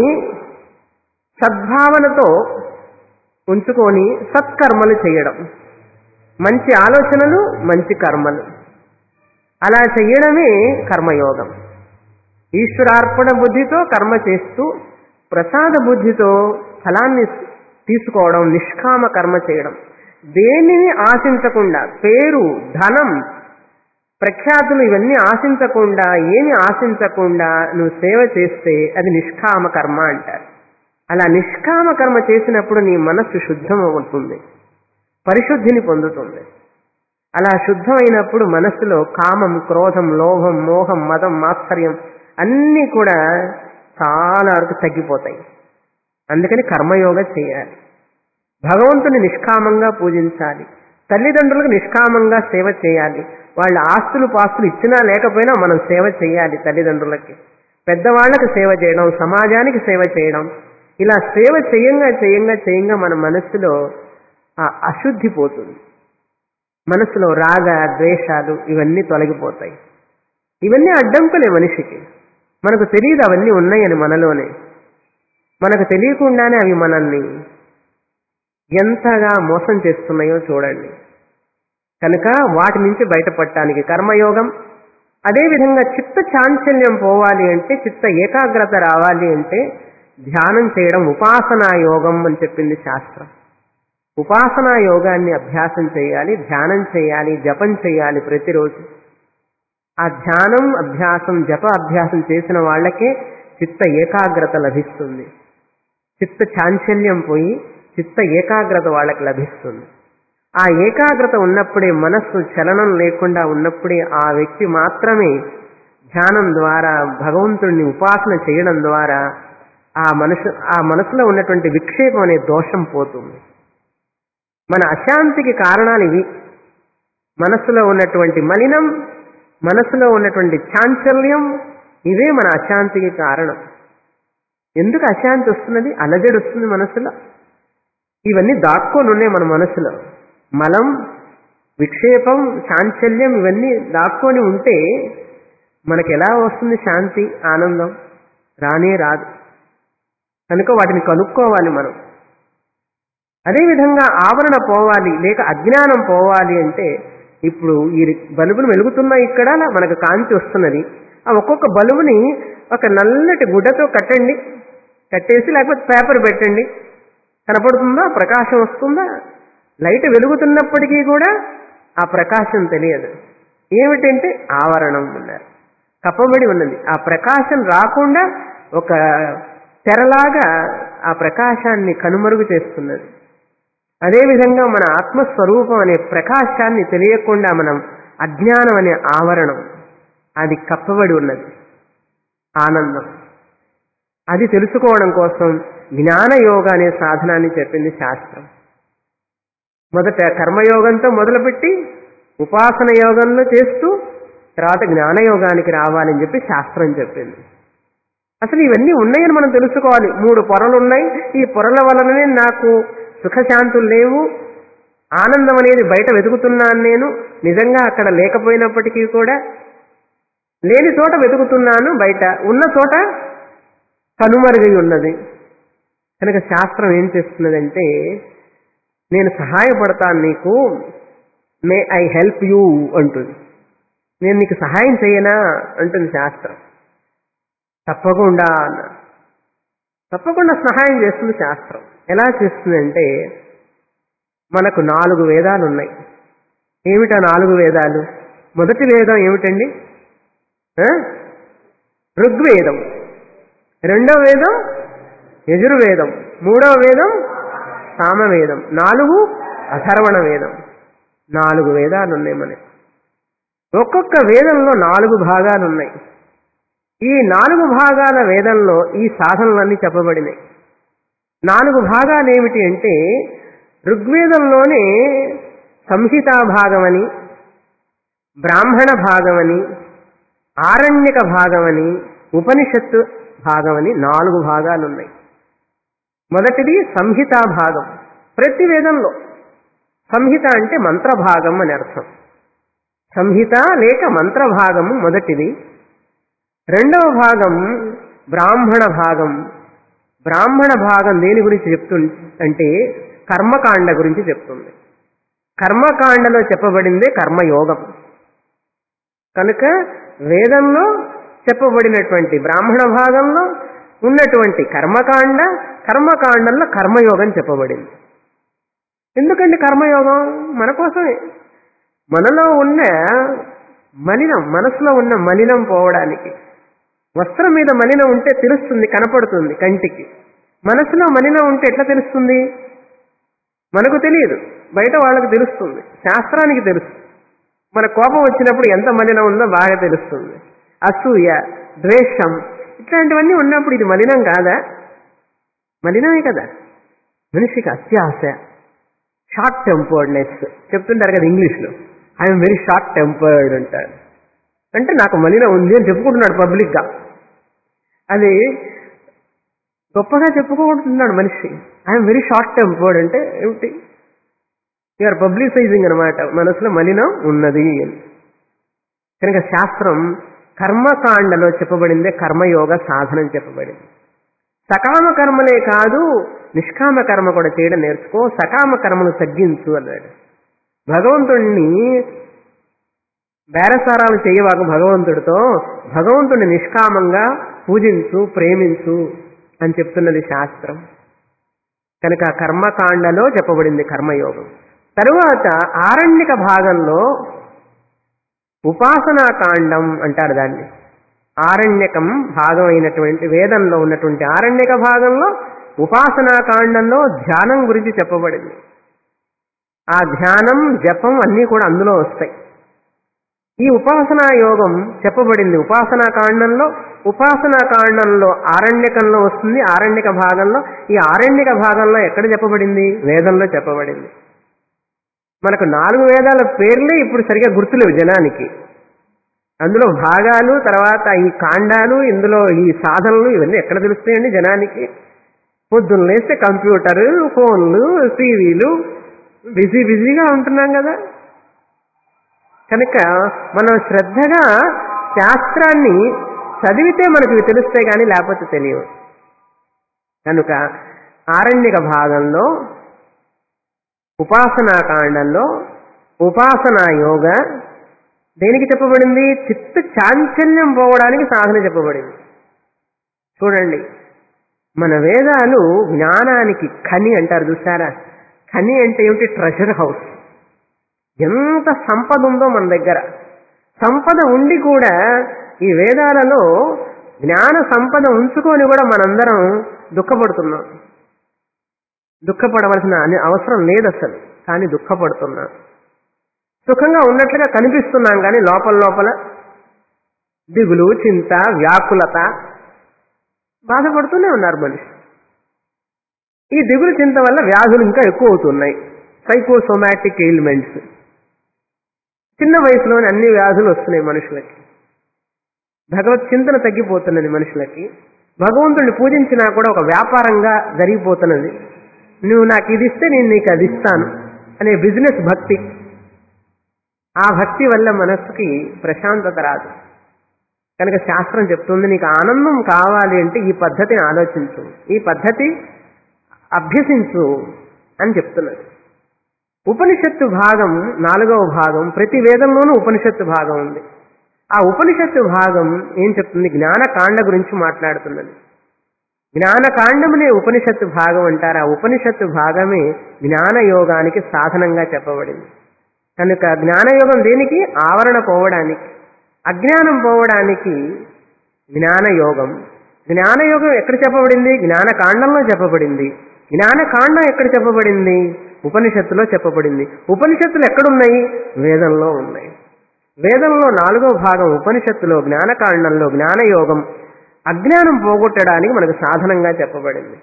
సద్భావనతో ఉంచుకొని సత్కర్మలు చేయడం మంచి ఆలోచనలు మంచి కర్మలు అలా చెయ్యడమే కర్మయోగం ఈశ్వరార్పణ బుద్ధితో కర్మ చేస్తూ ప్రసాద బుద్ధితో ఫలాన్ని తీసుకోవడం నిష్కామ కర్మ చేయడం దేనిని ఆశించకుండా పేరు ధనం ప్రఖ్యాతులు ఇవన్నీ ఆశించకుండా ఏమి ఆశించకుండా నువ్వు సేవ చేస్తే అది నిష్కామ కర్మ అంటారు అలా నిష్కామ కర్మ చేసినప్పుడు నీ మనస్సు శుద్ధం అవుతుంది పరిశుద్ధిని పొందుతుంది అలా శుద్ధమైనప్పుడు మనస్సులో కామం క్రోధం లోభం మోహం మదం మాత్సర్యం అన్నీ కూడా చాలా వరకు తగ్గిపోతాయి అందుకని కర్మయోగ చేయాలి భగవంతుని నిష్కామంగా పూజించాలి తల్లిదండ్రులకు నిష్కామంగా సేవ చేయాలి వాళ్ళ ఆస్తులు పాస్తులు ఇచ్చినా లేకపోయినా మనం సేవ చేయాలి తల్లిదండ్రులకి పెద్దవాళ్లకు సేవ చేయడం సమాజానికి సేవ చేయడం ఇలా సేవ చేయంగా చేయంగా చేయంగా మన మనస్సులో ఆ అశుద్ధి పోతుంది మనసులో రాగ ద్వేషాలు ఇవన్నీ తొలగిపోతాయి ఇవన్నీ అడ్డంకులే మనిషికి మనకు తెలియదు అవన్నీ ఉన్నాయని మనలోనే మనకు తెలియకుండానే అవి మనల్ని ఎంతగా మోసం చేస్తున్నాయో చూడండి కనుక వాటి నుంచి బయటపడటానికి కర్మయోగం అదేవిధంగా చిత్త చాంచల్యం పోవాలి అంటే చిత్త ఏకాగ్రత రావాలి అంటే ధ్యానం చేయడం ఉపాసనా యోగం అని చెప్పింది శాస్త్రం ఉపాసనా యోగాన్ని అభ్యాసం చేయాలి ధ్యానం చేయాలి జపం చేయాలి ప్రతిరోజు ఆ ధ్యానం అభ్యాసం జప అభ్యాసం చేసిన వాళ్ళకే చిత్త ఏకాగ్రత లభిస్తుంది చిత్త చాంచల్యం పోయి చిత్త ఏకాగ్రత వాళ్ళకి లభిస్తుంది ఆ ఏకాగ్రత ఉన్నప్పుడే మనస్సు చలనం లేకుండా ఉన్నప్పుడే ఆ వ్యక్తి మాత్రమే ధ్యానం ద్వారా భగవంతుడిని ఉపాసన చేయడం ద్వారా ఆ మనసు ఆ మనసులో ఉన్నటువంటి విక్షేపం అనే దోషం పోతుంది మన అశాంతికి కారణాలు ఇవి మనస్సులో ఉన్నటువంటి మలినం మనసులో ఉన్నటువంటి చాంచల్యం ఇవే మన అశాంతికి కారణం ఎందుకు అశాంతి వస్తున్నది అలజడి వస్తుంది మనసులో ఇవన్నీ దాక్కొని ఉన్నాయి మన మనసులో మలం విక్షేపం చాంచల్యం ఇవన్నీ దాక్కొని ఉంటే మనకు ఎలా వస్తుంది శాంతి ఆనందం రానే రాదు కనుక వాటిని కనుక్కోవాలి మనం అదేవిధంగా ఆవరణ పోవాలి లేక అజ్ఞానం పోవాలి అంటే ఇప్పుడు ఈ బల్బులు వెలుగుతున్నాయి ఇక్కడ మనకు కాంతి వస్తున్నది ఆ ఒక్కొక్క బల్బుని ఒక నల్లటి గుడ్డతో కట్టండి కట్టేసి లేకపోతే పేపర్ పెట్టండి కనపడుతుందా ప్రకాశం వస్తుందా లైట్ వెలుగుతున్నప్పటికీ కూడా ఆ ప్రకాశం తెలియదు ఏమిటంటే ఆవరణం ఉన్నారు కప్పబడి ఉన్నది ఆ ప్రకాశం రాకుండా ఒక తెరలాగా ఆ ప్రకాశాన్ని కనుమరుగు చేస్తున్నది అదేవిధంగా మన ఆత్మస్వరూపం అనే ప్రకాశాన్ని తెలియకుండా మనం అజ్ఞానం అనే ఆవరణం అది కప్పబడి ఉన్నది ఆనందం అది తెలుసుకోవడం కోసం జ్ఞానయోగ అనే సాధనాన్ని చెప్పింది శాస్త్రం మొదట కర్మయోగంతో మొదలుపెట్టి ఉపాసన యోగంలో చేస్తూ తర్వాత జ్ఞానయోగానికి రావాలని చెప్పి శాస్త్రం చెప్పింది అసలు ఇవన్నీ ఉన్నాయని మనం తెలుసుకోవాలి మూడు పొరలు ఉన్నాయి ఈ పొరల వలననే నాకు సుఖశాంతులు లేవు ఆనందం అనేది బయట వెతుకుతున్నాను నేను నిజంగా అక్కడ లేకపోయినప్పటికీ కూడా లేని చోట వెతుకుతున్నాను బయట ఉన్న చోట కనుమరుగై ఉన్నది కనుక శాస్త్రం ఏం చేస్తున్నదంటే నేను సహాయపడతాను నీకు మే ఐ హెల్ప్ యూ అంటుంది నేను నీకు సహాయం చేయనా అంటుంది శాస్త్రం తప్పకుండా అన్న తప్పకుండా సహాయం చేస్తుంది శాస్త్రం ఎలా చేస్తుందంటే మనకు నాలుగు వేదాలు ఉన్నాయి ఏమిటా నాలుగు వేదాలు మొదటి వేదం ఏమిటండి ఆ? ఋగ్వేదం రెండవ వేదం యజుర్వేదం మూడవ వేదం సామవేదం నాలుగు అథర్వణ వేదం నాలుగు వేదాలు ఉన్నాయి మనకి ఒక్కొక్క వేదంలో నాలుగు భాగాలు ఉన్నాయి ఈ నాలుగు భాగాల వేదంలో ఈ సాధనలన్నీ చెప్పబడినాయి నాలుగు భాగాలు ఏమిటి అంటే ఋగ్వేదంలోనే సంహితా భాగమని బ్రాహ్మణ భాగమని ఆరణ్యక భాగమని ఉపనిషత్తు భాగమని నాలుగు భాగాలు ఉన్నాయి మొదటిది సంహితా భాగం ప్రతి వేదంలో సంహిత అంటే మంత్రభాగం అని అర్థం సంహిత లేక మంత్రభాగము మొదటిది రెండవ భాగం బ్రాహ్మణ భాగం బ్రాహ్మణ భాగం దేని గురించి చెప్తుంది అంటే కర్మకాండ గురించి చెప్తుంది కర్మకాండలో చెప్పబడిందే కర్మయోగం కనుక వేదంలో చెప్పబడినటువంటి బ్రాహ్మణ భాగంలో ఉన్నటువంటి కర్మకాండ కర్మకాండంలో కర్మయోగం చెప్పబడింది ఎందుకండి కర్మయోగం మన కోసమే మనలో ఉన్న మలినం మనసులో ఉన్న మలినం పోవడానికి వస్త్రం మీద మలినం ఉంటే తెలుస్తుంది కనపడుతుంది కంటికి మనసులో మలినం ఉంటే ఎట్లా తెలుస్తుంది మనకు తెలియదు బయట వాళ్ళకి తెలుస్తుంది శాస్త్రానికి తెలుసు మన కోపం వచ్చినప్పుడు ఎంత మలినం ఉందో బాగా తెలుస్తుంది అసూయ ద్వేషం ఇట్లాంటివన్నీ ఉన్నప్పుడు ఇది మలినం కాదా మలినమే కదా మనిషికి అత్యాశ షార్ట్ టెంపర్డ్నెస్ చెప్తుంటారు కదా ఇంగ్లీష్లో ఐఎమ్ వెరీ షార్ట్ టెంపర్డ్ అంటారు అంటే నాకు మలిన ఉంది అని చెప్పుకుంటున్నాడు పబ్లిక్గా అది గొప్పగా చెప్పుకుంటున్నాడు మనిషి ఐఎమ్ వెరీ షార్ట్ టెంపర్డ్ అంటే ఏమిటి యూఆర్ పబ్లిసైజింగ్ అనమాట మనసులో మలినం ఉన్నది అని కనుక శాస్త్రం కర్మకాండలో చెప్పబడిందే కర్మయోగ సాధనం చెప్పబడింది సకామ కర్మలే కాదు నిష్కామ కర్మ కూడా చేయడం నేర్చుకో సకామ కర్మను తగ్గించు అన్నాడు భగవంతుణ్ణి బేరసారాలు చేయవాకు భగవంతుడితో భగవంతుడిని నిష్కామంగా పూజించు ప్రేమించు అని చెప్తున్నది శాస్త్రం కనుక కర్మకాండలో చెప్పబడింది కర్మయోగం తరువాత ఆరణ్యక భాగంలో ఉపాసనా కాండం అంటారు దాన్ని ఆరణ్యకం భాగం అయినటువంటి వేదంలో ఉన్నటువంటి ఆరణ్యక భాగంలో ఉపాసనా కాండంలో ధ్యానం గురించి చెప్పబడింది ఆ ధ్యానం జపం అన్నీ కూడా అందులో వస్తాయి ఈ ఉపాసనా యోగం చెప్పబడింది ఉపాసనా కాండంలో ఉపాసనా కాండంలో ఆరణ్యకంలో వస్తుంది ఆరణ్యక భాగంలో ఈ ఆరణ్యక భాగంలో ఎక్కడ చెప్పబడింది వేదంలో చెప్పబడింది మనకు నాలుగు వేదాల పేర్లే ఇప్పుడు సరిగా గుర్తులేవు జనానికి అందులో భాగాలు తర్వాత ఈ కాండాలు ఇందులో ఈ సాధనలు ఇవన్నీ ఎక్కడ తెలుస్తాయండి జనానికి పొద్దున్న లేస్తే కంప్యూటర్ ఫోన్లు టీవీలు బిజీ బిజీగా ఉంటున్నాం కదా కనుక మనం శ్రద్ధగా శాస్త్రాన్ని చదివితే మనకు ఇవి తెలుస్తాయి కానీ లేకపోతే తెలియవు కనుక ఆరణ్యక భాగంలో ఉపాసనా కాండంలో ఉపాసనా యోగ దేనికి చెప్పబడింది చిత్త చాంచల్యం పోవడానికి సాధన చెప్పబడింది చూడండి మన వేదాలు జ్ఞానానికి ఖని అంటారు చూసారా ఖని అంటే ఏమిటి ట్రెజర్ హౌస్ ఎంత సంపద ఉందో మన దగ్గర సంపద ఉండి కూడా ఈ వేదాలలో జ్ఞాన సంపద ఉంచుకొని కూడా మనందరం దుఃఖపడుతున్నాం దుఃఖపడవలసిన అనే- అవసరం లేదు అసలు కానీ దుఃఖపడుతున్నాం సుఖంగా ఉన్నట్లుగా కనిపిస్తున్నాం కానీ లోపల లోపల దిగులు చింత వ్యాకులత బాధపడుతూనే ఉన్నారు మనిషి ఈ దిగులు చింత వల్ల వ్యాధులు ఇంకా ఎక్కువ అవుతున్నాయి సైకోసోమాటిక్ ఎయిల్మెంట్స్ చిన్న వయసులోనే అన్ని వ్యాధులు వస్తున్నాయి మనుషులకి భగవత్ చింతన తగ్గిపోతున్నది మనుషులకి భగవంతుడిని పూజించినా కూడా ఒక వ్యాపారంగా జరిగిపోతున్నది నువ్వు నాకు ఇది ఇస్తే నేను నీకు అది ఇస్తాను అనే బిజినెస్ భక్తి ఆ భక్తి వల్ల మనస్సుకి ప్రశాంతత రాదు కనుక శాస్త్రం చెప్తుంది నీకు ఆనందం కావాలి అంటే ఈ పద్ధతిని ఆలోచించు ఈ పద్ధతి అభ్యసించు అని చెప్తున్నది ఉపనిషత్తు భాగం నాలుగవ భాగం ప్రతి వేదంలోనూ ఉపనిషత్తు భాగం ఉంది ఆ ఉపనిషత్తు భాగం ఏం చెప్తుంది జ్ఞానకాండ గురించి మాట్లాడుతున్నది జ్ఞానకాండమునే ఉపనిషత్తు భాగం అంటారు ఆ ఉపనిషత్తు భాగమే జ్ఞాన యోగానికి సాధనంగా చెప్పబడింది కనుక జ్ఞానయోగం దేనికి ఆవరణ పోవడానికి అజ్ఞానం పోవడానికి జ్ఞానయోగం జ్ఞానయోగం ఎక్కడ చెప్పబడింది జ్ఞానకాండంలో చెప్పబడింది జ్ఞానకాండం ఎక్కడ చెప్పబడింది ఉపనిషత్తులో చెప్పబడింది ఉపనిషత్తులు ఎక్కడున్నాయి వేదంలో ఉన్నాయి వేదంలో నాలుగో భాగం ఉపనిషత్తులో జ్ఞానకాండంలో జ్ఞానయోగం అజ్ఞానం పోగొట్టడానికి మనకు సాధనంగా చెప్పబడింది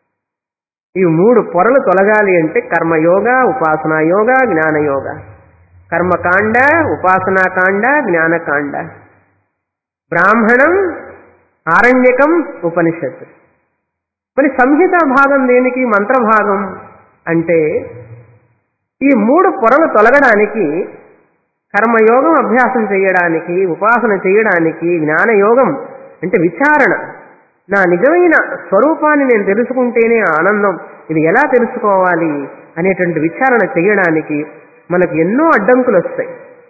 ఈ మూడు పొరలు తొలగాలి అంటే కర్మయోగ ఉపాసనా యోగ జ్ఞానయోగ కర్మకాండ ఉపాసనాకాండ జ్ఞానకాండ బ్రాహ్మణం ఆరణ్యకం ఉపనిషత్తు మరి సంహిత భాగం దేనికి మంత్రభాగం అంటే ఈ మూడు పొరలు తొలగడానికి కర్మయోగం అభ్యాసం చేయడానికి ఉపాసన చేయడానికి జ్ఞానయోగం అంటే విచారణ నా నిజమైన స్వరూపాన్ని నేను తెలుసుకుంటేనే ఆనందం ఇది ఎలా తెలుసుకోవాలి అనేటువంటి విచారణ చేయడానికి మనకు ఎన్నో అడ్డంకులు వస్తాయి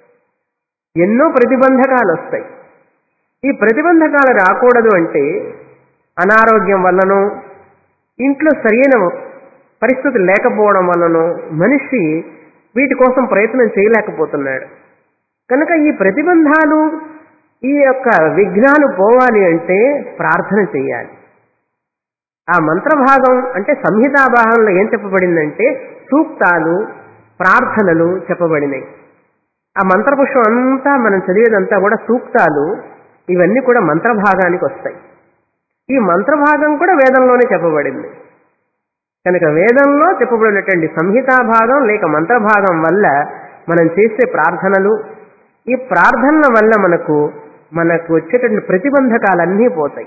ఎన్నో ప్రతిబంధకాలు వస్తాయి ఈ ప్రతిబంధకాలు రాకూడదు అంటే అనారోగ్యం వల్లనో ఇంట్లో సరైన పరిస్థితులు లేకపోవడం వల్లనో మనిషి వీటి కోసం ప్రయత్నం చేయలేకపోతున్నాడు కనుక ఈ ప్రతిబంధాలు ఈ యొక్క విఘ్నాలు పోవాలి అంటే ప్రార్థన చేయాలి ఆ మంత్రభాగం అంటే సంహితా భాగంలో ఏం చెప్పబడిందంటే సూక్తాలు ప్రార్థనలు చెప్పబడినాయి ఆ మంత్రపుష్పం అంతా మనం చదివేదంతా కూడా సూక్తాలు ఇవన్నీ కూడా మంత్రభాగానికి వస్తాయి ఈ మంత్రభాగం కూడా వేదంలోనే చెప్పబడింది కనుక వేదంలో చెప్పబడినటువంటి సంహితా భాగం లేక మంత్రభాగం వల్ల మనం చేసే ప్రార్థనలు ఈ ప్రార్థనల వల్ల మనకు మనకు వచ్చేటువంటి ప్రతిబంధకాలన్నీ పోతాయి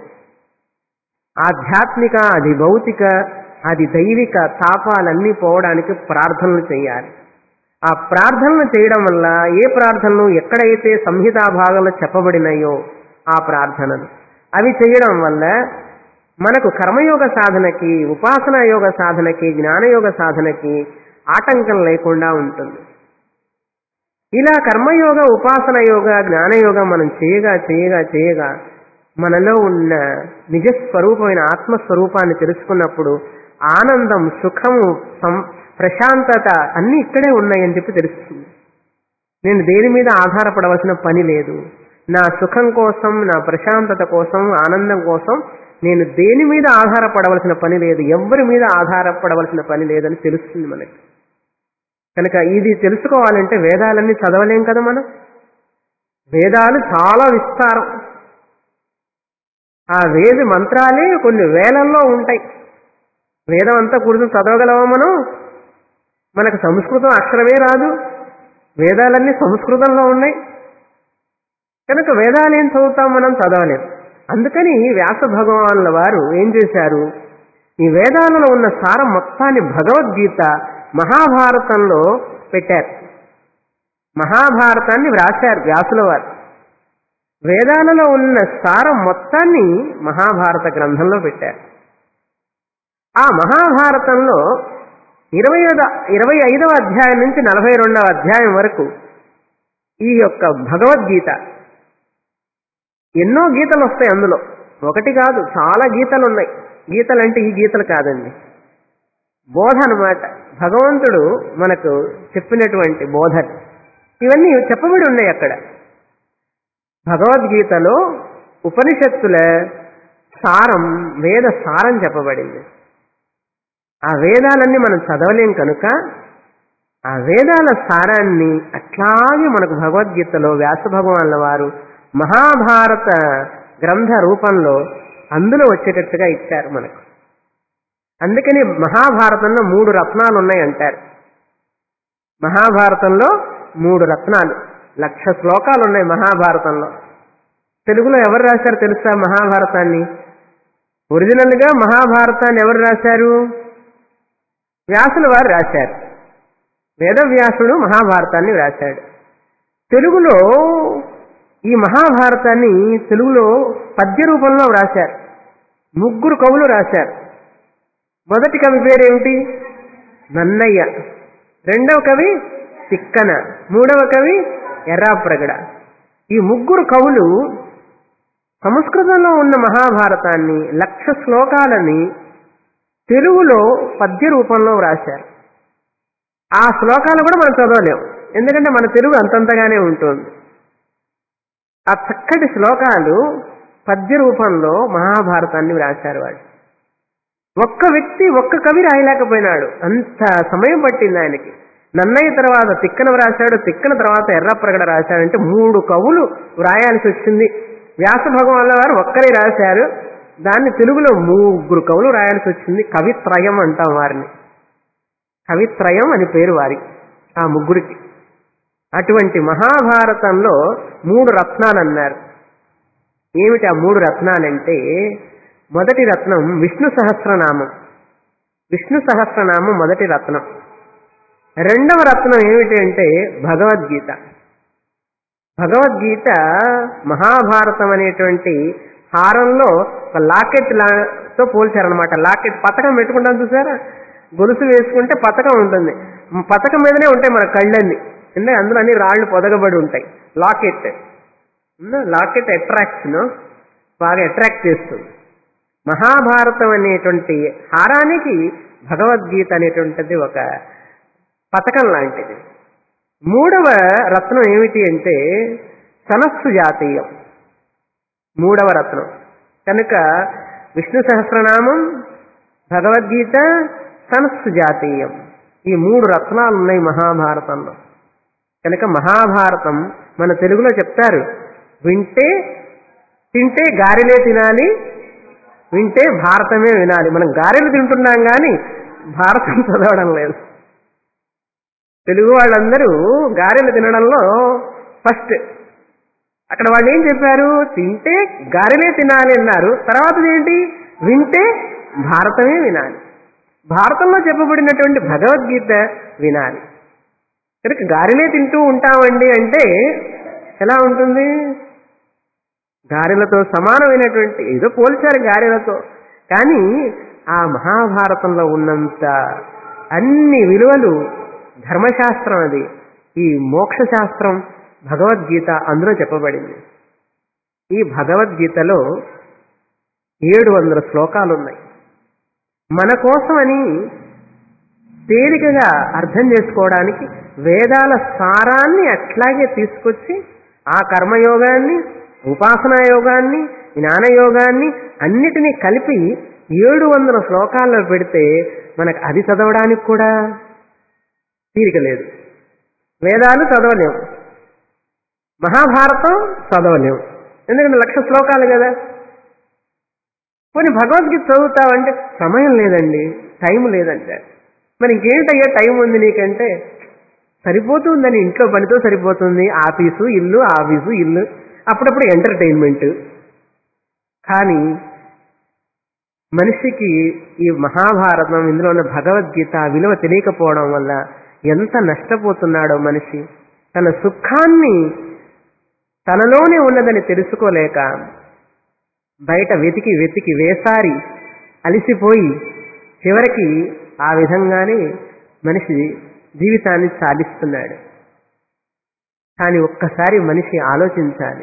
ఆధ్యాత్మిక అది భౌతిక అది దైవిక తాపాలన్నీ పోవడానికి ప్రార్థనలు చేయాలి ఆ ప్రార్థనలు చేయడం వల్ల ఏ ప్రార్థనలు ఎక్కడైతే సంహితా భాగంలో చెప్పబడినాయో ఆ ప్రార్థనలు అవి చేయడం వల్ల మనకు కర్మయోగ సాధనకి ఉపాసనా యోగ సాధనకి జ్ఞానయోగ సాధనకి ఆటంకం లేకుండా ఉంటుంది ఇలా కర్మయోగ ఉపాసన యోగ జ్ఞానయోగం మనం చేయగా చేయగా చేయగా మనలో ఉన్న నిజస్వరూపమైన ఆత్మస్వరూపాన్ని తెలుసుకున్నప్పుడు ఆనందం సుఖము సం- ప్రశాంతత అన్నీ ఇక్కడే ఉన్నాయని చెప్పి తెలుస్తుంది నేను దేని మీద ఆధారపడవలసిన పని లేదు నా సుఖం కోసం నా ప్రశాంతత కోసం ఆనందం కోసం నేను దేని మీద ఆధారపడవలసిన పని లేదు ఎవరి మీద ఆధారపడవలసిన పని లేదని తెలుస్తుంది మనకి కనుక ఇది తెలుసుకోవాలంటే వేదాలన్నీ చదవలేం కదా మనం వేదాలు చాలా విస్తారం ఆ వేద మంత్రాలే కొన్ని వేలల్లో ఉంటాయి వేదం అంతా కూర్చొని చదవగలమా మనం మనకు సంస్కృతం అక్షరమే రాదు వేదాలన్నీ సంస్కృతంలో ఉన్నాయి కనుక వేదాలు ఏం చదువుతాం మనం చదవలేం అందుకని వ్యాస భగవానుల వారు ఏం చేశారు ఈ వేదాలలో ఉన్న సారం మొత్తాన్ని భగవద్గీత మహాభారతంలో పెట్టారు మహాభారతాన్ని వ్రాశారు వ్యాసుల వారు వేదాలలో ఉన్న సారం మొత్తాన్ని మహాభారత గ్రంథంలో పెట్టారు ఆ మహాభారతంలో ఇరవై ఇరవై ఐదవ అధ్యాయం నుంచి నలభై రెండవ అధ్యాయం వరకు ఈ యొక్క భగవద్గీత ఎన్నో గీతలు వస్తాయి అందులో ఒకటి కాదు చాలా గీతలు ఉన్నాయి గీతలు అంటే ఈ గీతలు కాదండి బోధ అన్నమాట భగవంతుడు మనకు చెప్పినటువంటి బోధ ఇవన్నీ చెప్పబడి ఉన్నాయి అక్కడ భగవద్గీతలో ఉపనిషత్తుల సారం వేద సారం చెప్పబడింది ఆ వేదాలన్నీ మనం చదవలేం కనుక ఆ వేదాల సారాన్ని అట్లాగే మనకు భగవద్గీతలో వ్యాస భగవాన్ల వారు మహాభారత గ్రంథ రూపంలో అందులో వచ్చేటట్టుగా ఇచ్చారు మనకు అందుకని మహాభారతంలో మూడు రత్నాలు ఉన్నాయి అంటారు మహాభారతంలో మూడు రత్నాలు లక్ష శ్లోకాలు ఉన్నాయి మహాభారతంలో తెలుగులో ఎవరు రాశారు తెలుసా మహాభారతాన్ని ఒరిజినల్ గా మహాభారతాన్ని ఎవరు రాశారు వ్యాసుల వారు రాశారు వేదవ్యాసుడు మహాభారతాన్ని రాశాడు తెలుగులో ఈ మహాభారతాన్ని తెలుగులో పద్య రూపంలో రాశారు ముగ్గురు కవులు రాశారు మొదటి కవి పేరేమిటి నన్నయ్య రెండవ కవి తిక్కన మూడవ కవి ఎర్రాప్రగడ ఈ ముగ్గురు కవులు సంస్కృతంలో ఉన్న మహాభారతాన్ని లక్ష శ్లోకాలని తెలుగులో పద్య రూపంలో వ్రాశారు ఆ శ్లోకాలు కూడా మనం చదవలేం ఎందుకంటే మన తెలుగు అంతంతగానే ఉంటుంది ఆ చక్కటి శ్లోకాలు పద్య రూపంలో మహాభారతాన్ని వ్రాశారు వాడు ఒక్క వ్యక్తి ఒక్క కవి రాయలేకపోయినాడు అంత సమయం పట్టింది ఆయనకి నన్నయ్య తర్వాత తిక్కన వ్రాశాడు తిక్కన తర్వాత ఎర్రప్రగడ రాశాడంటే మూడు కవులు వ్రాయాల్సి వచ్చింది వ్యాస భగవాన్ల వారు ఒక్కరే రాశారు దాన్ని తెలుగులో ముగ్గురు కవులు రాయాల్సి వచ్చింది కవిత్రయం అంటాం వారిని కవిత్రయం అని పేరు వారి ఆ ముగ్గురికి అటువంటి మహాభారతంలో మూడు రత్నాలు అన్నారు ఏమిటి ఆ మూడు రత్నాలంటే మొదటి రత్నం విష్ణు సహస్రనామం విష్ణు సహస్రనామం మొదటి రత్నం రెండవ రత్నం ఏమిటి అంటే భగవద్గీత భగవద్గీత మహాభారతం అనేటువంటి హారంలో ఒక లాకెట్ తో పోల్చారనమాట లాకెట్ పథకం పెట్టుకుంటాం చూసారా గొలుసు వేసుకుంటే పథకం ఉంటుంది పథకం మీదనే ఉంటాయి మన కళ్ళన్నీ ఎందుకంటే అందులో అన్ని రాళ్లు పొదగబడి ఉంటాయి లాకెట్ లాకెట్ అట్రాక్షన్ బాగా అట్రాక్ట్ చేస్తుంది మహాభారతం అనేటువంటి హారానికి భగవద్గీత అనేటువంటిది ఒక పథకం లాంటిది మూడవ రత్నం ఏమిటి అంటే సనస్సు జాతీయం మూడవ రత్నం కనుక విష్ణు సహస్రనామం భగవద్గీత సనస్సు జాతీయం ఈ మూడు రత్నాలు ఉన్నాయి మహాభారతంలో కనుక మహాభారతం మన తెలుగులో చెప్తారు వింటే తింటే గారెలే తినాలి వింటే భారతమే వినాలి మనం గారెలు తింటున్నాం కానీ భారతం చదవడం లేదు తెలుగు వాళ్ళందరూ గారెలు తినడంలో ఫస్ట్ అక్కడ వాళ్ళు ఏం చెప్పారు తింటే గారెలే తినాలి అన్నారు తర్వాత ఏంటి వింటే భారతమే వినాలి భారతంలో చెప్పబడినటువంటి భగవద్గీత వినాలి కనుక గారెలే తింటూ ఉంటామండి అంటే ఎలా ఉంటుంది గారెలతో సమానమైనటువంటి ఏదో పోల్చారు గారెలతో కానీ ఆ మహాభారతంలో ఉన్నంత అన్ని విలువలు ధర్మశాస్త్రం అది ఈ మోక్ష శాస్త్రం భగవద్గీత అందులో చెప్పబడింది ఈ భగవద్గీతలో ఏడు వందల శ్లోకాలు ఉన్నాయి మన కోసమని తేలికగా అర్థం చేసుకోవడానికి వేదాల సారాన్ని అట్లాగే తీసుకొచ్చి ఆ కర్మయోగాన్ని ఉపాసనా యోగాన్ని జ్ఞానయోగాన్ని అన్నిటినీ కలిపి ఏడు వందల శ్లోకాల్లో పెడితే మనకు అది చదవడానికి కూడా తీరిక లేదు వేదాలు చదవలేం మహాభారతం చదవలేం ఎందుకంటే లక్ష శ్లోకాలు కదా కొన్ని భగవద్గీత చదువుతావంటే సమయం లేదండి టైం లేదంటే మరి ఇంకేంటయ్యా టైం ఉంది నీకంటే సరిపోతుందని ఇంట్లో పనితో సరిపోతుంది ఆఫీసు ఇల్లు ఆఫీసు ఇల్లు అప్పుడప్పుడు ఎంటర్టైన్మెంట్ కానీ మనిషికి ఈ మహాభారతం ఇందులో ఉన్న భగవద్గీత విలువ తెలియకపోవడం వల్ల ఎంత నష్టపోతున్నాడో మనిషి తన సుఖాన్ని తనలోనే ఉన్నదని తెలుసుకోలేక బయట వెతికి వెతికి వేసారి అలిసిపోయి చివరికి ఆ విధంగానే మనిషి జీవితాన్ని సాగిస్తున్నాడు కానీ ఒక్కసారి మనిషి ఆలోచించాలి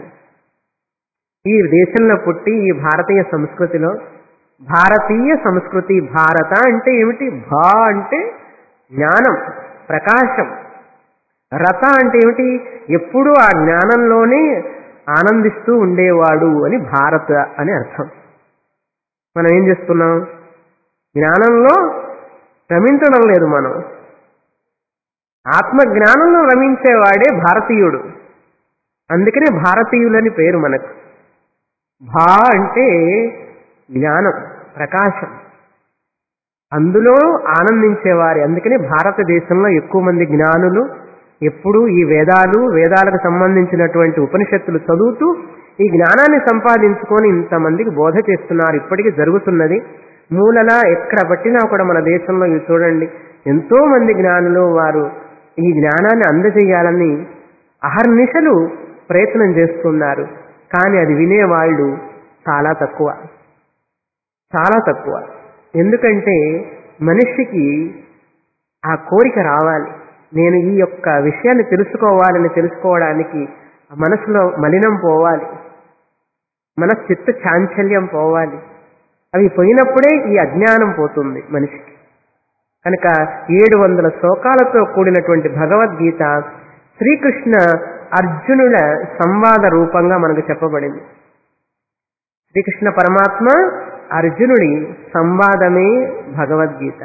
ఈ దేశంలో పుట్టి ఈ భారతీయ సంస్కృతిలో భారతీయ సంస్కృతి భారత అంటే ఏమిటి భా అంటే జ్ఞానం ప్రకాశం రత అంటే ఏమిటి ఎప్పుడూ ఆ జ్ఞానంలోనే ఆనందిస్తూ ఉండేవాడు అని భారత అని అర్థం మనం ఏం చేస్తున్నాం జ్ఞానంలో రమించడం లేదు మనం ఆత్మ జ్ఞానంలో రమించేవాడే భారతీయుడు అందుకనే భారతీయులని పేరు మనకు భా అంటే జ్ఞానం ప్రకాశం అందులో ఆనందించేవారి అందుకనే భారతదేశంలో ఎక్కువ మంది జ్ఞానులు ఎప్పుడూ ఈ వేదాలు వేదాలకు సంబంధించినటువంటి ఉపనిషత్తులు చదువుతూ ఈ జ్ఞానాన్ని సంపాదించుకొని ఇంతమందికి బోధ చేస్తున్నారు ఇప్పటికీ జరుగుతున్నది మూలలా ఎక్కడ పట్టినా కూడా మన దేశంలో ఇవి చూడండి ఎంతో మంది జ్ఞానులు వారు ఈ జ్ఞానాన్ని అందజేయాలని అహర్నిశలు ప్రయత్నం చేస్తున్నారు కానీ అది వినేవాళ్ళు చాలా తక్కువ చాలా తక్కువ ఎందుకంటే మనిషికి ఆ కోరిక రావాలి నేను ఈ యొక్క విషయాన్ని తెలుసుకోవాలని తెలుసుకోవడానికి మనసులో మలినం పోవాలి మన చిత్త చాంచల్యం పోవాలి అవి పోయినప్పుడే ఈ అజ్ఞానం పోతుంది మనిషికి కనుక ఏడు వందల శ్లోకాలతో కూడినటువంటి భగవద్గీత శ్రీకృష్ణ అర్జునుల సంవాద రూపంగా మనకు చెప్పబడింది శ్రీకృష్ణ పరమాత్మ అర్జునుడి సంవాదమే భగవద్గీత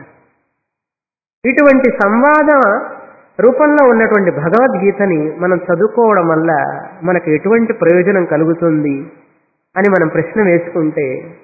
ఇటువంటి సంవాద రూపంలో ఉన్నటువంటి భగవద్గీతని మనం చదువుకోవడం వల్ల మనకు ఎటువంటి ప్రయోజనం కలుగుతుంది అని మనం ప్రశ్న వేసుకుంటే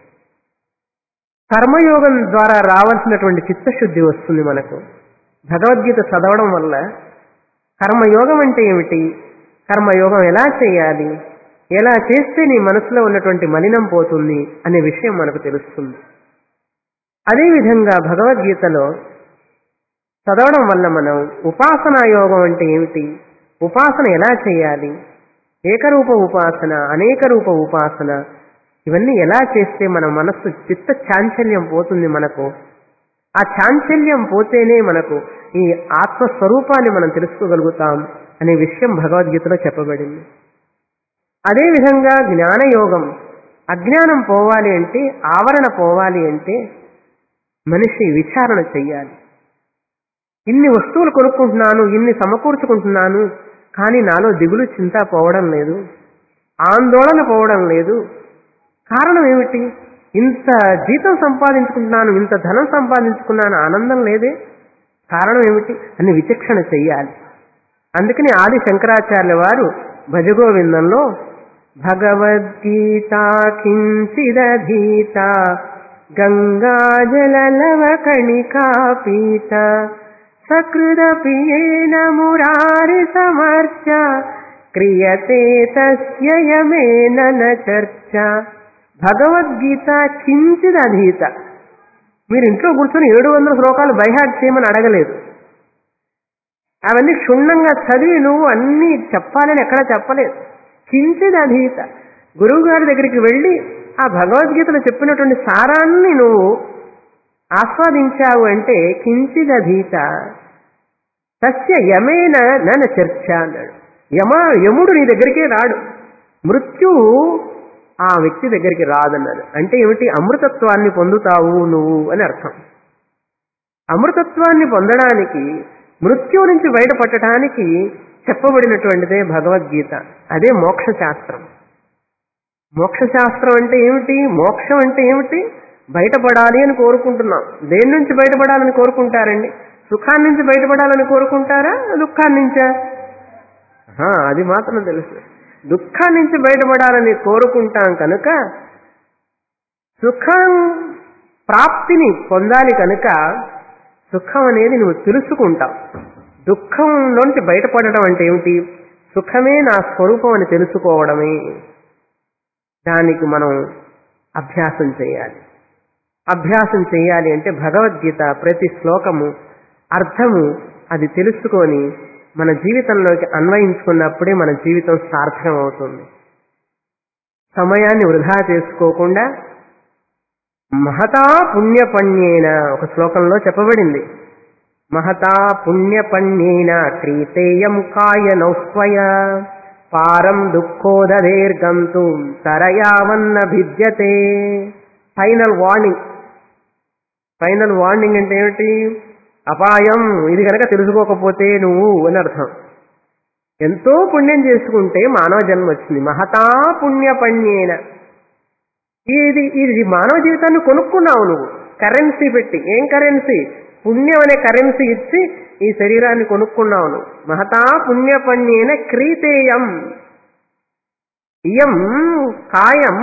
కర్మయోగం ద్వారా రావాల్సినటువంటి చిత్తశుద్ధి వస్తుంది మనకు భగవద్గీత చదవడం వల్ల కర్మయోగం అంటే ఏమిటి కర్మయోగం ఎలా చేయాలి ఎలా చేస్తే నీ మనసులో ఉన్నటువంటి మలినం పోతుంది అనే విషయం మనకు తెలుస్తుంది అదేవిధంగా భగవద్గీతలో చదవడం వల్ల మనం ఉపాసనా యోగం అంటే ఏమిటి ఉపాసన ఎలా చేయాలి ఏకరూప ఉపాసన అనేక రూప ఉపాసన ఇవన్నీ ఎలా చేస్తే మన మనస్సు చిత్త చాంచల్యం పోతుంది మనకు ఆ చాంచల్యం పోతేనే మనకు ఈ ఆత్మస్వరూపాన్ని మనం తెలుసుకోగలుగుతాం అనే విషయం భగవద్గీతలో చెప్పబడింది అదేవిధంగా జ్ఞానయోగం అజ్ఞానం పోవాలి అంటే ఆవరణ పోవాలి అంటే మనిషి విచారణ చెయ్యాలి ఇన్ని వస్తువులు కొనుక్కుంటున్నాను ఇన్ని సమకూర్చుకుంటున్నాను కానీ నాలో దిగులు చింత పోవడం లేదు ఆందోళన పోవడం లేదు కారణం ఏమిటి ఇంత జీతం సంపాదించుకుంటున్నాను ఇంత ధనం సంపాదించుకున్నాను ఆనందం లేదే కారణం ఏమిటి అని విచక్షణ చెయ్యాలి అందుకని ఆది శంకరాచార్య వారు భజగోవిందంలో భగవద్గీత కించిదధీత గంగాజలలవ కణికా పీత సకృదపియేన మురారి సమర్చ క్రియతే తస్యయమేన న చర్చ భగవద్గీత కించిదధీత మీరు ఇంట్లో కూర్చొని ఏడు వందల శ్లోకాలు బైహాట్ చేయమని అడగలేదు అవన్నీ క్షుణ్ణంగా చదివి నువ్వు అన్నీ చెప్పాలని ఎక్కడ చెప్పలేదు కించిది అధీత గురువు గారి దగ్గరికి వెళ్ళి ఆ భగవద్గీతలో చెప్పినటువంటి సారాన్ని నువ్వు ఆస్వాదించావు అంటే కించిది అధీత తస్య యమేన నన చర్చ అన్నాడు యమ యముడు నీ దగ్గరికే రాడు మృత్యువు ఆ వ్యక్తి దగ్గరికి రాదన్నాడు అంటే ఏమిటి అమృతత్వాన్ని పొందుతావు నువ్వు అని అర్థం అమృతత్వాన్ని పొందడానికి మృత్యువు నుంచి బయటపడటానికి చెప్పబడినటువంటిదే భగవద్గీత అదే మోక్ష శాస్త్రం మోక్ష శాస్త్రం అంటే ఏమిటి మోక్షం అంటే ఏమిటి బయటపడాలి అని కోరుకుంటున్నాం దేని నుంచి బయటపడాలని కోరుకుంటారండి సుఖాన్ని నుంచి బయటపడాలని కోరుకుంటారా దుఃఖాన్ని నుంచా ఆహా, అది మాత్రం తెలుసు దుఃఖాన్ని నుంచి బయటపడాలని కోరుకుంటాం కనుక సుఖం ప్రాప్తిని పొందాలి కనుక సుఖం అనేది నువ్వు తెలుసుకుంటావు దుఃఖంలోంచి బయటపడడం అంటే ఏమిటి సుఖమే నా స్వరూపం అని తెలుసుకోవడమే దానికి మనం అభ్యాసం చేయాలి అభ్యాసం చేయాలి అంటే భగవద్గీత ప్రతి శ్లోకము అర్థము అది తెలుసుకొని మన జీవితంలోకి అన్వయించుకున్నప్పుడే మన జీవితం సార్థకం అవుతుంది సమయాన్ని వృధా చేసుకోకుండా మహతా పుణ్యపణ్యేన ఒక శ్లోకంలో చెప్పబడింది మహతా పుణ్యపణ్యేన క్రీతేయం కాయ నౌస్వయ పారం దుఃఖోదీర్గంతు తరయావన్న భిద్యతే ఫైనల్ వార్నింగ్ ఫైనల్ వార్నింగ్ అంటే ఏమిటి అపాయం ఇది కనుక తెలుసుకోకపోతే నువ్వు అని అర్థం ఎంతో పుణ్యం చేసుకుంటే మానవ జన్మ వచ్చింది మహతా పుణ్యపణ్యేన ఇది ఇది మానవ జీవితాన్ని కొనుక్కున్నావు నువ్వు కరెన్సీ పెట్టి ఏం కరెన్సీ పుణ్యం అనే కరెన్సీ ఇచ్చి ఈ శరీరాన్ని కొనుక్కున్నావు నువ్వు మహతా పుణ్యపణ్యేన క్రీతేయం ఇయం కాయం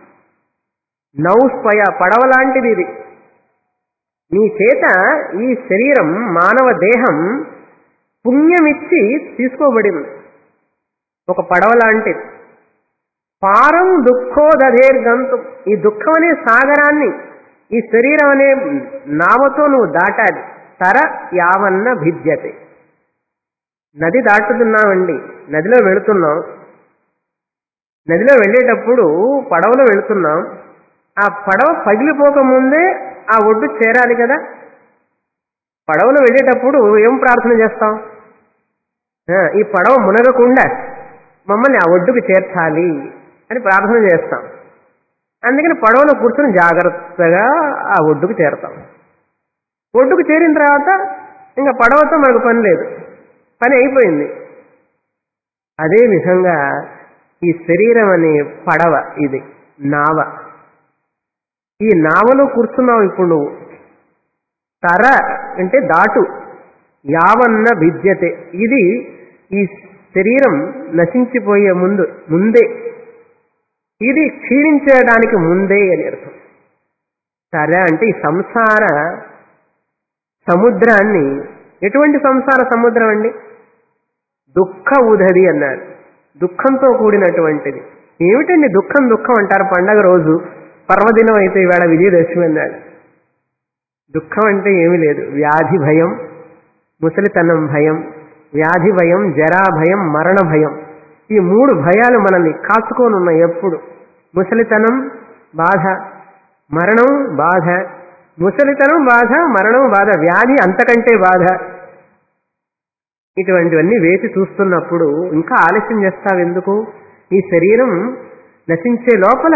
నౌస్పయ పడవ లాంటిది ఇది నీ చేత ఈ శరీరం మానవ దేహం పుణ్యమిచ్చి తీసుకోబడింది ఒక పడవ లాంటిది పారం దుఃఖోదీర్గంతు ఈ దుఃఖం అనే సాగరాన్ని ఈ శరీరం అనే నావతో నువ్వు దాటాలి తర యావన్న భిద్యతే నది దాటుతున్నామండి నదిలో వెళుతున్నాం నదిలో వెళ్ళేటప్పుడు పడవలో వెళుతున్నాం ఆ పడవ పగిలిపోక ముందే ఆ ఒడ్డు చేరాలి కదా పడవలో వెళ్ళేటప్పుడు ఏం ప్రార్థన చేస్తాం ఆ, ఈ పడవ మునగకుండా మమ్మల్ని ఆ ఒడ్డుకు చేర్చాలి అని ప్రార్థన చేస్తాం అందుకని పడవలో కూర్చొని జాగ్రత్తగా ఆ ఒడ్డుకు చేరతాం ఒడ్డుకు చేరిన తర్వాత ఇంకా పడవతో మనకు పని లేదు పని అయిపోయింది అదే విధంగా ఈ శరీరం అనే పడవ ఇది నావ ఈ నావలో కూర్చున్నావు ఇప్పుడు నువ్వు తర అంటే దాటు యావన్న విద్యతే ఇది ఈ శరీరం నశించిపోయే ముందు ముందే ఇది క్షీణించడానికి ముందే అని అర్థం సరే అంటే ఈ సంసార సముద్రాన్ని ఎటువంటి సంసార సముద్రం అండి దుఃఖ ఉదది అన్నారు దుఃఖంతో కూడినటువంటిది ఏమిటండి దుఃఖం దుఃఖం అంటారు పండగ రోజు పర్వదినం అయితే ఇవాళ విజయదశమి అన్నాడు దుఃఖం అంటే ఏమీ లేదు వ్యాధి భయం ముసలితనం భయం వ్యాధి భయం జరా భయం మరణ భయం ఈ మూడు భయాలు మనల్ని కాచుకొని ఉన్నాయి ఎప్పుడు ముసలితనం బాధ మరణం బాధ ముసలితనం బాధ మరణం బాధ వ్యాధి అంతకంటే బాధ ఇటువంటివన్నీ వేసి చూస్తున్నప్పుడు ఇంకా ఆలస్యం చేస్తావు ఎందుకు ఈ శరీరం నశించే లోపల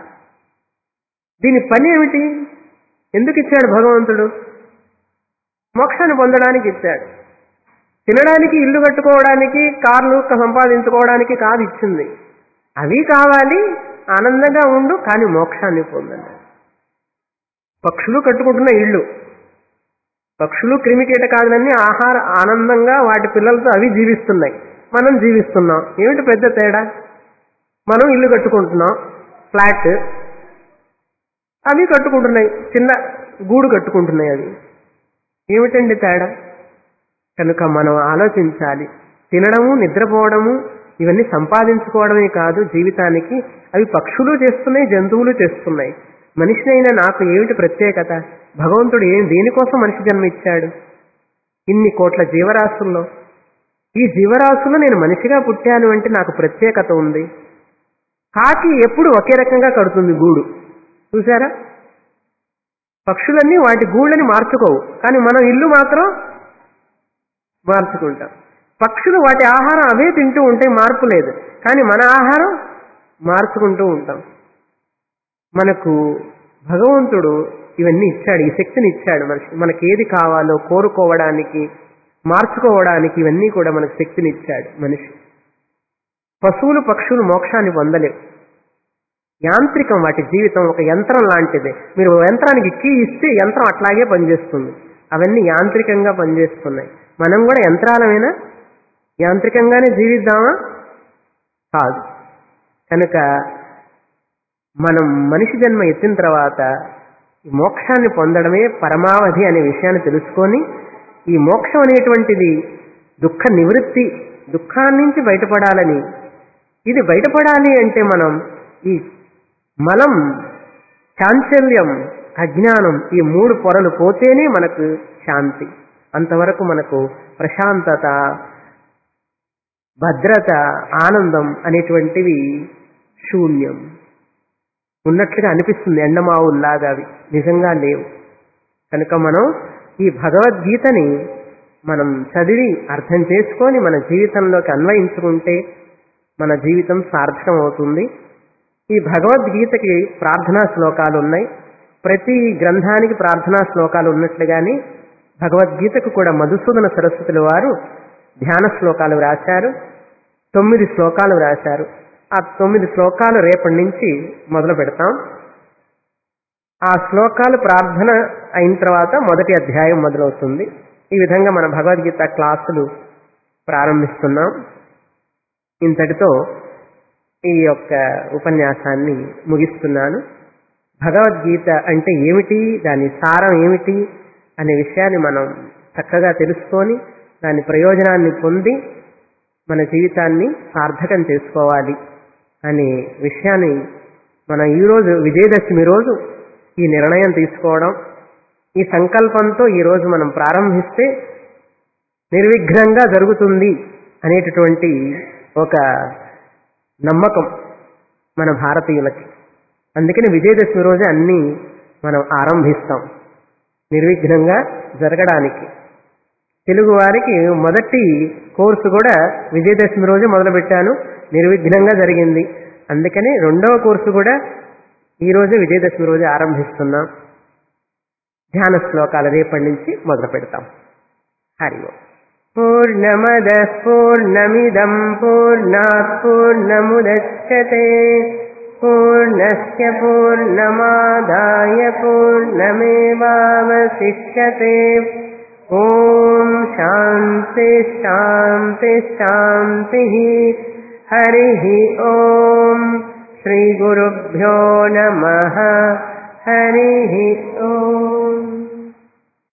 దీని పని ఏమిటి ఎందుకు ఇచ్చాడు భగవంతుడు మోక్షాన్ని పొందడానికి ఇచ్చాడు తినడానికి ఇల్లు కట్టుకోవడానికి కార్లు సంపాదించుకోవడానికి కాదు ఇచ్చింది అవి కావాలి ఆనందంగా ఉండు కానీ మోక్షాన్ని పొందండి పక్షులు కట్టుకుంటున్న ఇళ్ళు పక్షులు క్రిమికీటకాదులన్నీ ఆహార ఆనందంగా వాటి పిల్లలతో అవి జీవిస్తున్నాయి మనం జీవిస్తున్నాం ఏమిటి పెద్ద తేడా మనం ఇల్లు కట్టుకుంటున్నాం ఫ్లాట్ అవి కట్టుకుంటున్నాయి చిన్న గూడు కట్టుకుంటున్నాయి అవి ఏమిటండి తేడా కనుక మనం ఆలోచించాలి తినడము నిద్రపోవడము ఇవన్నీ సంపాదించుకోవడమే కాదు జీవితానికి అవి పక్షులు చేస్తున్నాయి జంతువులు చేస్తున్నాయి మనిషినైనా నాకు ఏమిటి ప్రత్యేకత భగవంతుడు ఏం దేనికోసం మనిషి జన్మ ఇచ్చాడు ఇన్ని కోట్ల జీవరాశుల్లో ఈ జీవరాశుల్లో నేను మనిషిగా పుట్టాను అంటే నాకు ప్రత్యేకత ఉంది కాకి ఎప్పుడు ఒకే రకంగా కడుతుంది గూడు చూసారా పక్షులన్నీ వాటి గూళ్ళని మార్చుకోవు కానీ మనం ఇల్లు మాత్రం మార్చుకుంటాం పక్షులు వాటి ఆహారం అవే తింటూ ఉంటే మార్పు లేదు కానీ మన ఆహారం మార్చుకుంటూ ఉంటాం మనకు భగవంతుడు ఇవన్నీ ఇచ్చాడు ఈ శక్తిని ఇచ్చాడు మనిషి మనకి ఏది కావాలో కోరుకోవడానికి మార్చుకోవడానికి ఇవన్నీ కూడా మనకు శక్తిని ఇచ్చాడు మనిషి పశువులు పక్షులు మోక్షాన్ని పొందలేవు యాంత్రికం వాటి జీవితం ఒక యంత్రం లాంటిదే మీరు యంత్రానికి కీ ఇస్తే యంత్రం అట్లాగే పనిచేస్తుంది అవన్నీ యాంత్రికంగా పనిచేస్తున్నాయి మనం కూడా యంత్రాలమైనా యాంత్రికంగానే జీవిద్దామా కాదు కనుక మనం మనిషి జన్మ ఎత్తిన తర్వాత ఈ మోక్షాన్ని పొందడమే పరమావధి అనే విషయాన్ని తెలుసుకొని ఈ మోక్షం అనేటువంటిది దుఃఖ నివృత్తి దుఃఖాన్ని నుంచి బయటపడాలని ఇది బయటపడాలి అంటే మనం ఈ మలం చాంచల్యం అజ్ఞానం ఈ మూడు పొరలు పోతేనే మనకు శాంతి అంతవరకు మనకు ప్రశాంతత భద్రత ఆనందం అనేటువంటివి శూన్యం ఉన్నట్లుగా అనిపిస్తుంది ఎండమావుల్లాగా అవి నిజంగా లేవు కనుక మనం ఈ భగవద్గీతని మనం చదివి అర్థం చేసుకొని మన జీవితంలోకి అన్వయించుకుంటే మన జీవితం సార్థకం అవుతుంది ఈ భగవద్గీతకి ప్రార్థనా శ్లోకాలు ఉన్నాయి ప్రతి గ్రంథానికి ప్రార్థనా శ్లోకాలు ఉన్నట్లుగానే భగవద్గీతకు కూడా మధుసూదన సరస్వతుల వారు ధ్యాన శ్లోకాలు రాశారు తొమ్మిది శ్లోకాలు రాశారు ఆ తొమ్మిది శ్లోకాలు రేపటి నుంచి మొదలు పెడతాం ఆ శ్లోకాలు ప్రార్థన అయిన తర్వాత మొదటి అధ్యాయం మొదలవుతుంది ఈ విధంగా మన భగవద్గీత క్లాసులు ప్రారంభిస్తున్నాం ఇంతటితో ఈ యొక్క ఉపన్యాసాన్ని ముగిస్తున్నాను భగవద్గీత అంటే ఏమిటి దాని సారం ఏమిటి అనే విషయాన్ని మనం చక్కగా తెలుసుకొని దాని ప్రయోజనాన్ని పొంది మన జీవితాన్ని సార్థకం చేసుకోవాలి అనే విషయాన్ని మనం ఈరోజు విజయదశమి రోజు ఈ నిర్ణయం తీసుకోవడం ఈ సంకల్పంతో ఈరోజు మనం ప్రారంభిస్తే నిర్విఘ్నంగా జరుగుతుంది అనేటటువంటి ఒక నమ్మకం మన భారతీయులకి అందుకని విజయదశమి రోజే అన్నీ మనం ఆరంభిస్తాం నిర్విఘ్నంగా జరగడానికి తెలుగు వారికి మొదటి కోర్సు కూడా విజయదశమి రోజే మొదలుపెట్టాను నిర్విఘ్నంగా జరిగింది అందుకని రెండవ కోర్సు కూడా ఈ రోజే విజయదశమి రోజే ఆరంభిస్తున్నాం ధ్యాన శ్లోకాలు రేపటి నుంచి మొదలు పెడతాం హరి ఓం పూర్ణమద పూర్ణమిదం పూర్ణాత్ పూర్ణముదచ్చతే పూర్ణస్య పూర్ణమాదాయ పూర్ణమేవావశిష్యతే ఓం శాంతి శాంతి శాంతి హరి ఓం శ్రీ గురుభ్యో నమ హరి ఓం